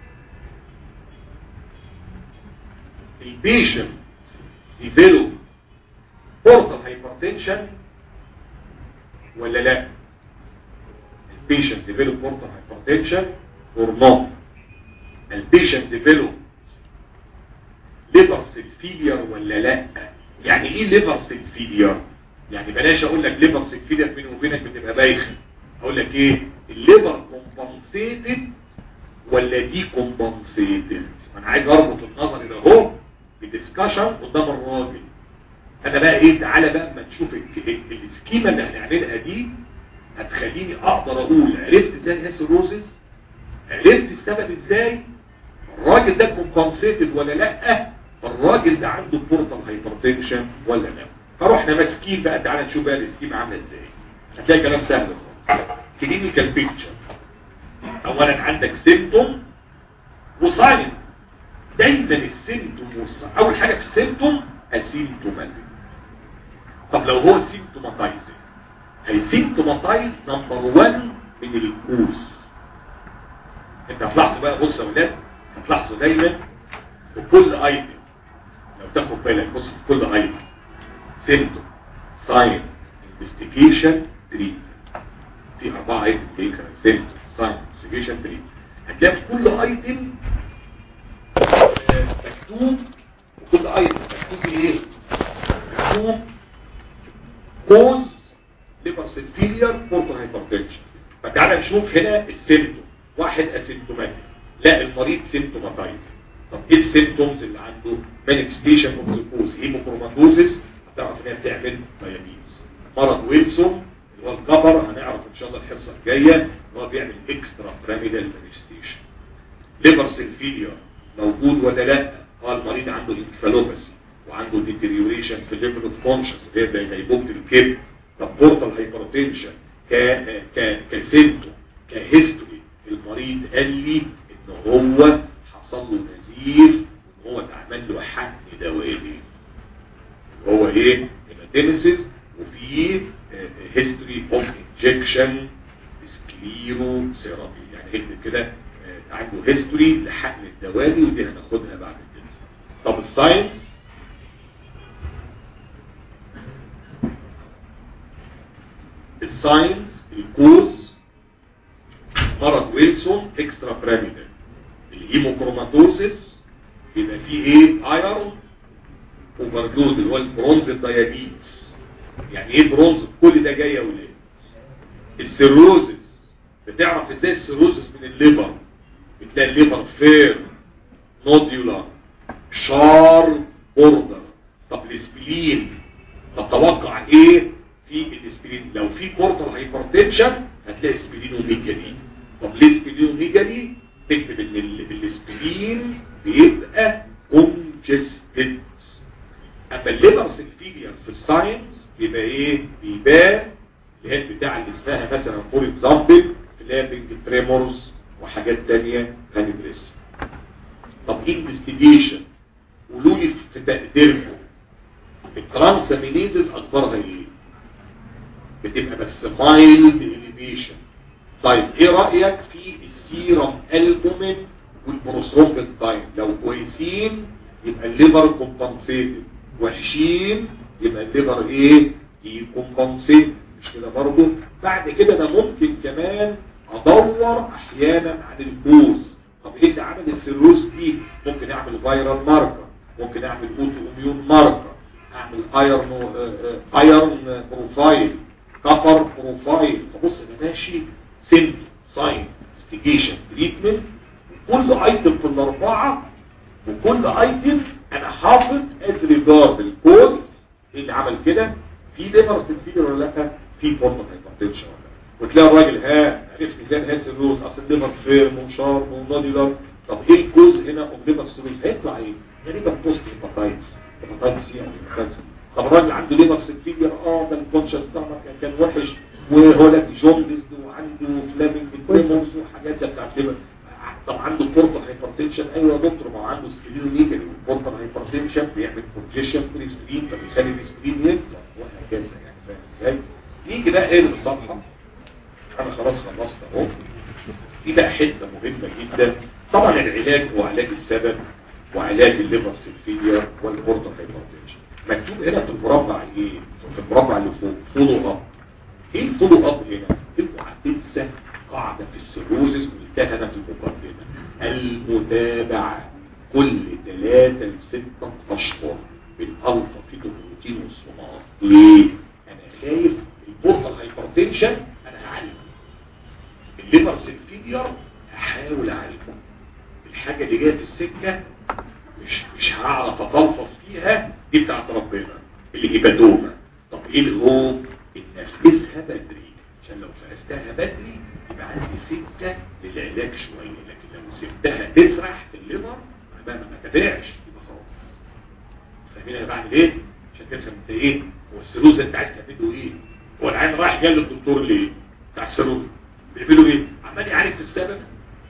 البيشنت develop portal hypertension ولا لا البيشنت develop portal hypertension or not البيشنت develop liver cell failure ولا لا يعني ايه liver cell failure يعني بلاش اقول لك liver cell failure بيني وبينك بتبقى بايخه اقول لك ايه الليفر compensated ولا دي compensated انا عايز اربط النظر ده اهو بديسكشن قدام الراجل انا بقى ايه تعالى بقى اما نشوف ال- السكيمه اللي هنعملها دي هتخليني اقدر اقول عرفت ازاي هي سيروزس عرفت السبب ازاي الراجل ده كومبنسيتد ولا لا الراجل ده عنده بورتال هايبرتنشن ولا لا فروحنا ماسكين بقى تعالى نشوف بقى السكيمه عامله ازاي هتلاقي كلام سهل خالص كلينيكال بيكتشر اولا عندك سيمتوم وساين دايما السيمتوم والساين اول حاجه في السيمتوم اسيمتوماتيك طب لو هو سيمتوماتايزنج هيسيمتوماتايز نمبر 1 من الكوز انت هتلاحظوا بقى بص يا ولاد هتلاحظوا دايما في كل ايتم لو تاخد بالك بص في كل ايتم سيمتوم ساين انفستيجيشن تريتمنت في اربعه ايتم كده سيمتوم ساين انفستيجيشن تريتمنت هتلاقي في كل ايتم مكتوب وكل ايتم مكتوب ايه مكتوب كوز ليبر سيل فيلير بورتال هايبرتنشن فتعالى نشوف هنا السيمتوم واحد اسيمتوماتيك لا المريض سيمتوماتايز طب ايه السيمتومز اللي عنده مانيفستيشن اوف ذا كوز هيموكروماتوزيس هتعرف انها بتعمل دايابيتس مرض ويلسون اللي هو الجبر هنعرف ان شاء الله الحصه الجايه ان هو بيعمل اكسترا بيراميدال مانيفستيشن ليبر سيل فيلير موجود ولا لا اه المريض عنده انكفالوباسي وعنده ديتيريوريشن في الليفل اوف كونشس اللي هي زي غيبوبه الكبد طب بورتال هايبرتنشن ك ك كسيمتوم كهيستوري المريض قال لي ان هو حصل له نزيف وان هو اتعمل له حقن دوائي هو ايه هيماتيمسيس وفي هيستوري اوف انجكشن سكليرو ثيرابي يعني اكتب كده آه، عنده هيستوري لحقن الدوالي ودي هناخدها بعد كده طب الساينس الساينس الكوز مرض ويلسون اكسترا بيراميدال الهيموكروماتوسيس يبقى فيه ايه ايرون اوفرلود اللي هو البرونز الديابيتس يعني ايه برونز كل ده جاي يا ولاد السيروزس بتعرف ازاي السيروزس من الليفر بتلاقي الليفر فير نوديولار شار بوردر طب الاسبلين طب توقع ايه في الاسبلين لو في بورتال هايبرتنشن هتلاقي سبلينوميجالي طب ليه سبلينوميجالي تكتب ان ال- الاسبلين بيبقى كونجستد اما الليبر سيلفيليا في الساينس يبقى ايه بيبان اللي هي بتاع اللي اسمها مثلا فور اكزامبل فلابنج تريمورز وحاجات تانية هندرسها طب انفستيجيشن قولوا لي في تقديركم الترانسامينيزز اكبرها ايه بتبقى بس مايلد اليفيشن طيب ايه رايك في السيرم البومين والبروسترومبين تايم لو كويسين يبقى الليفر كومبنسيتد وحشين يبقى الليفر ايه يكومبنسيت مش كده برضه بعد كده انا ممكن كمان ادور احيانا عن الكوز طب ايه اللي عمل السيروز دي ممكن اعمل فيرال ماركر ممكن اعمل اوتو اميون ماركر اعمل ايرون ايرون بروفايل كفر بروفايل فبص انا ماشي سيمبل ساين انفستيجيشن تريتمنت كل ايتم في الاربعه وكل ايتم انا حافظ از ريجارد الكوز اللي عمل كده في ليفر سنتيجر ولا لا في بورتال هايبرتنشن ولا لا وتلاقي الراجل ها عرفت ميزان هاس الروز اصل الليفر فيرم وشارب ونوديولار طب ايه الكوز هنا اوف ليفر سيروز هيطلع ايه؟ غالبا بوست هيباتايتس هيباتايتس سي او هيباتايتس طب الراجل عنده ليفر سنتيجر اه ده الكونشس بتاعنا كان كان وحش وهو لك جوندس وعنده فلامينج تريمورز وحاجات ده بتاعت ليفر طب عنده بورتال هايبرتنشن ايوه يا دكتور ما هو عنده سكلينوميجالي والبورتال هايبرتنشن بيعمل كونجيشن في السكرين فبيخلي السكرين يكسر وهكذا يعني فاهم ازاي؟ يجي بقى ايه الصفحه انا خلاص خلصت اهو في بقى حته مهمه جدا طبعا العلاج هو علاج السبب وعلاج الليفر سيلفيليا والبورتال هايبرتنشن مكتوب هنا في المربع ايه في المربع اللي فوق فولو اب ايه الفولو اب هنا اوعى تنسى قاعده في السيروزس قلتها انا في المقدمه المتابعه كل ثلاثة لستة اشهر بالالفا فيتوبروتين والصناعات ليه انا خايف البورتال هايبرتنشن انا هعالجه الليفر سيلفيلير هحاول اعالجه الحاجه اللي جايه في السكه مش مش هعرف افلفص فيها دي بتاعت ربنا اللي هيباتوما طب ايه الهوب ان افقسها بدري عشان لو فقستها بدري يبقى عندي سكه للعلاج شويه لكن لو سبتها تسرح في الليفر ما ما تابعش يبقى خلاص فاهمين انا بعمل ايه عشان تفهم انت ايه هو السيروز انت عايز تعمله ايه هو العين رايح جاي للدكتور ليه بتاع السيروز بيعملوا ايه عمال يعالج في السبب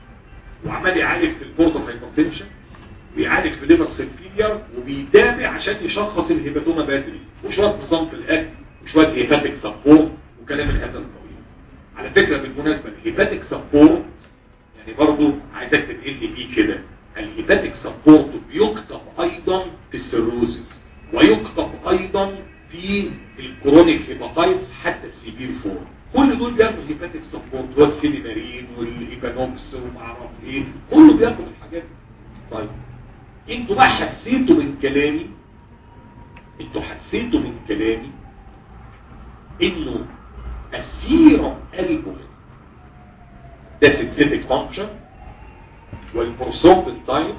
وعمال يعالج في البورتال هايبرتنشن بيعالج في ليفر سيلفيليا وبيتابع عشان يشخص الهيباتوما بدري وشويه نظام في الاكل وشويه هيباتيك سبورت وكلام من هذا القبيل على فكره بالمناسبه الهيباتيك سبورت يعني برضو عايزك تنقل لي فيه كده الهيباتيك سبورت بيكتب ايضا في السيروزس ويكتب ايضا في الكرونيك هيباتايتس حتى السيفير فورم كل دول بياخدوا هيباتيك سبورت والسيليمارين والهيبانوكس ومعرف ايه كله بياخد الحاجات دي طيب انتوا بقى حسيتوا من كلامي انتوا حسيتوا من كلامي انه السيرم البومين ده سينثيتك فانكشن والبروسومبين تايم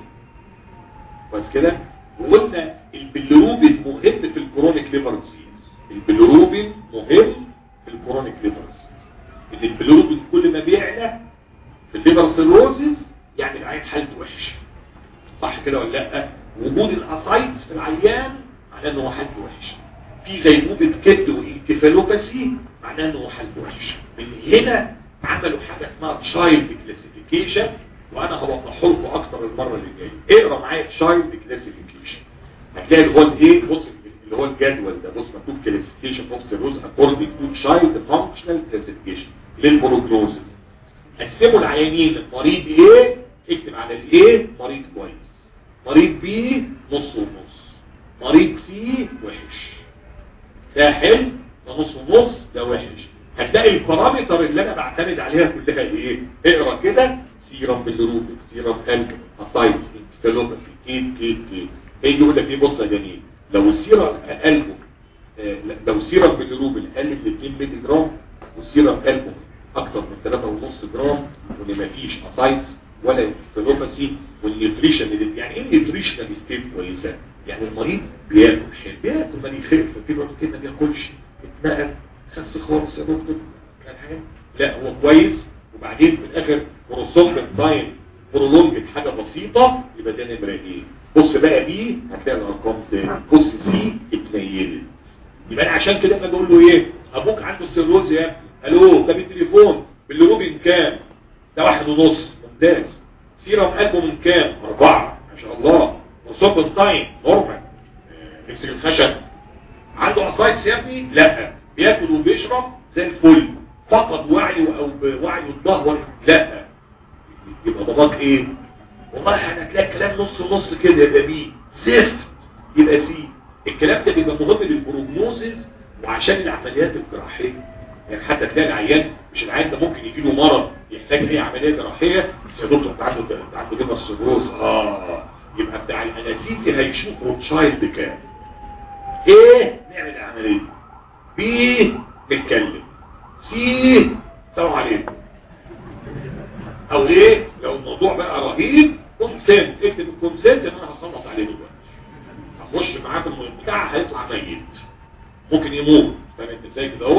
بس كده وقلنا البلروبين مهم في الكرونيك ليفر ديزيز البلروبين مهم في الكرونيك ليفر ديزيز ان البلروبين كل ما بيعلى في الليفر سيروزز يعني العين حالته وحشه صح كده ولا لا وجود الاسايتس في العيان معناه ان هو حالته وحشه في غيبوبه كبد وانكفالوباسي معناه ان هو حالته وحشه من هنا عملوا حاجه اسمها تشايلد كلاسيفيكيشن وانا هوضحه لكم اكتر المره اللي جايه اقرا معايا تشايلد كلاسيفيكيشن هتلاقي اللي هو الايه بص اللي هو الجدول ده بص مكتوب كلاسيفيكيشن اوف سيروز اكوردنج تو تشايلد فانكشنال كلاسيفيكيشن للبروجنوزز قسموا العيانين مريض ايه اكتب على الايه مريض كويس مريض بي نص ونص مريض سي وحش ده حلو ده نص ونص ده وحش هتلاقي البارامتر اللي انا بعتمد عليها كلها ايه اقرا كده سيرم بالروبك سيرم قلب اسايتس انتفالوباثي كيت كيت كيت هيجي يقول لك ايه بص يا جميل لو السيرم قلبه آه، لو السيرم بالروبل قل من 2 مللي جرام والسيرم قلبه اكتر من 3.5 جرام وان مفيش اسايتس ولا انتفالوباثي والنيوتريشن اللي يعني ايه النيوتريشنال ستيت كويسه يعني المريض بياكل حلو بياكل ما يخف في وقت كده ما بياكلش اتنقل خس خالص يا دكتور كان حاجه لا هو كويس وبعدين في الاخر بروسولفن تايم برولونج حاجه بسيطه يبقى ده نمره ايه بص بقى بي هتلاقي الارقام زي بص سي اتنيلت يبقى انا عشان كده انا بقول له ايه ابوك عنده السيروز يا ابني الو ده بالتليفون بالروبين كام ده واحد ونص ممتاز سيرم قلبه من كام اربعة ما شاء الله وصوب تايم نورمال امسك الخشب عنده اسايتس يا ابني لا بياكل وبيشرب زي الفل فقد وعيه او بوعيه الظهر لا يبقى ضماك ايه والله احنا هتلاقي كلام نص نص كده يبقى بي زفت يبقى سي الكلام ده بيبقى مهم للبروجنوزز وعشان العمليات الجراحيه يعني حتى تلاقي العيان مش العيان ده ممكن يجي له مرض يحتاج اي عمليه جراحيه يا دكتور انت عنده انت عنده جبهه السيروز اه يبقى بتاع الانستيزي هيشوف روتشايلد كام ايه نعمل عمليه بي نتكلم سي سلام عليكم او ايه لو الموضوع بقى رهيب كونسنت اكتب الكونسنت ان انا هخلص عليه دلوقتي هخش معاه في المهم بتاعه هيطلع ميت ممكن يموت فاهم انت ازاي كده اهو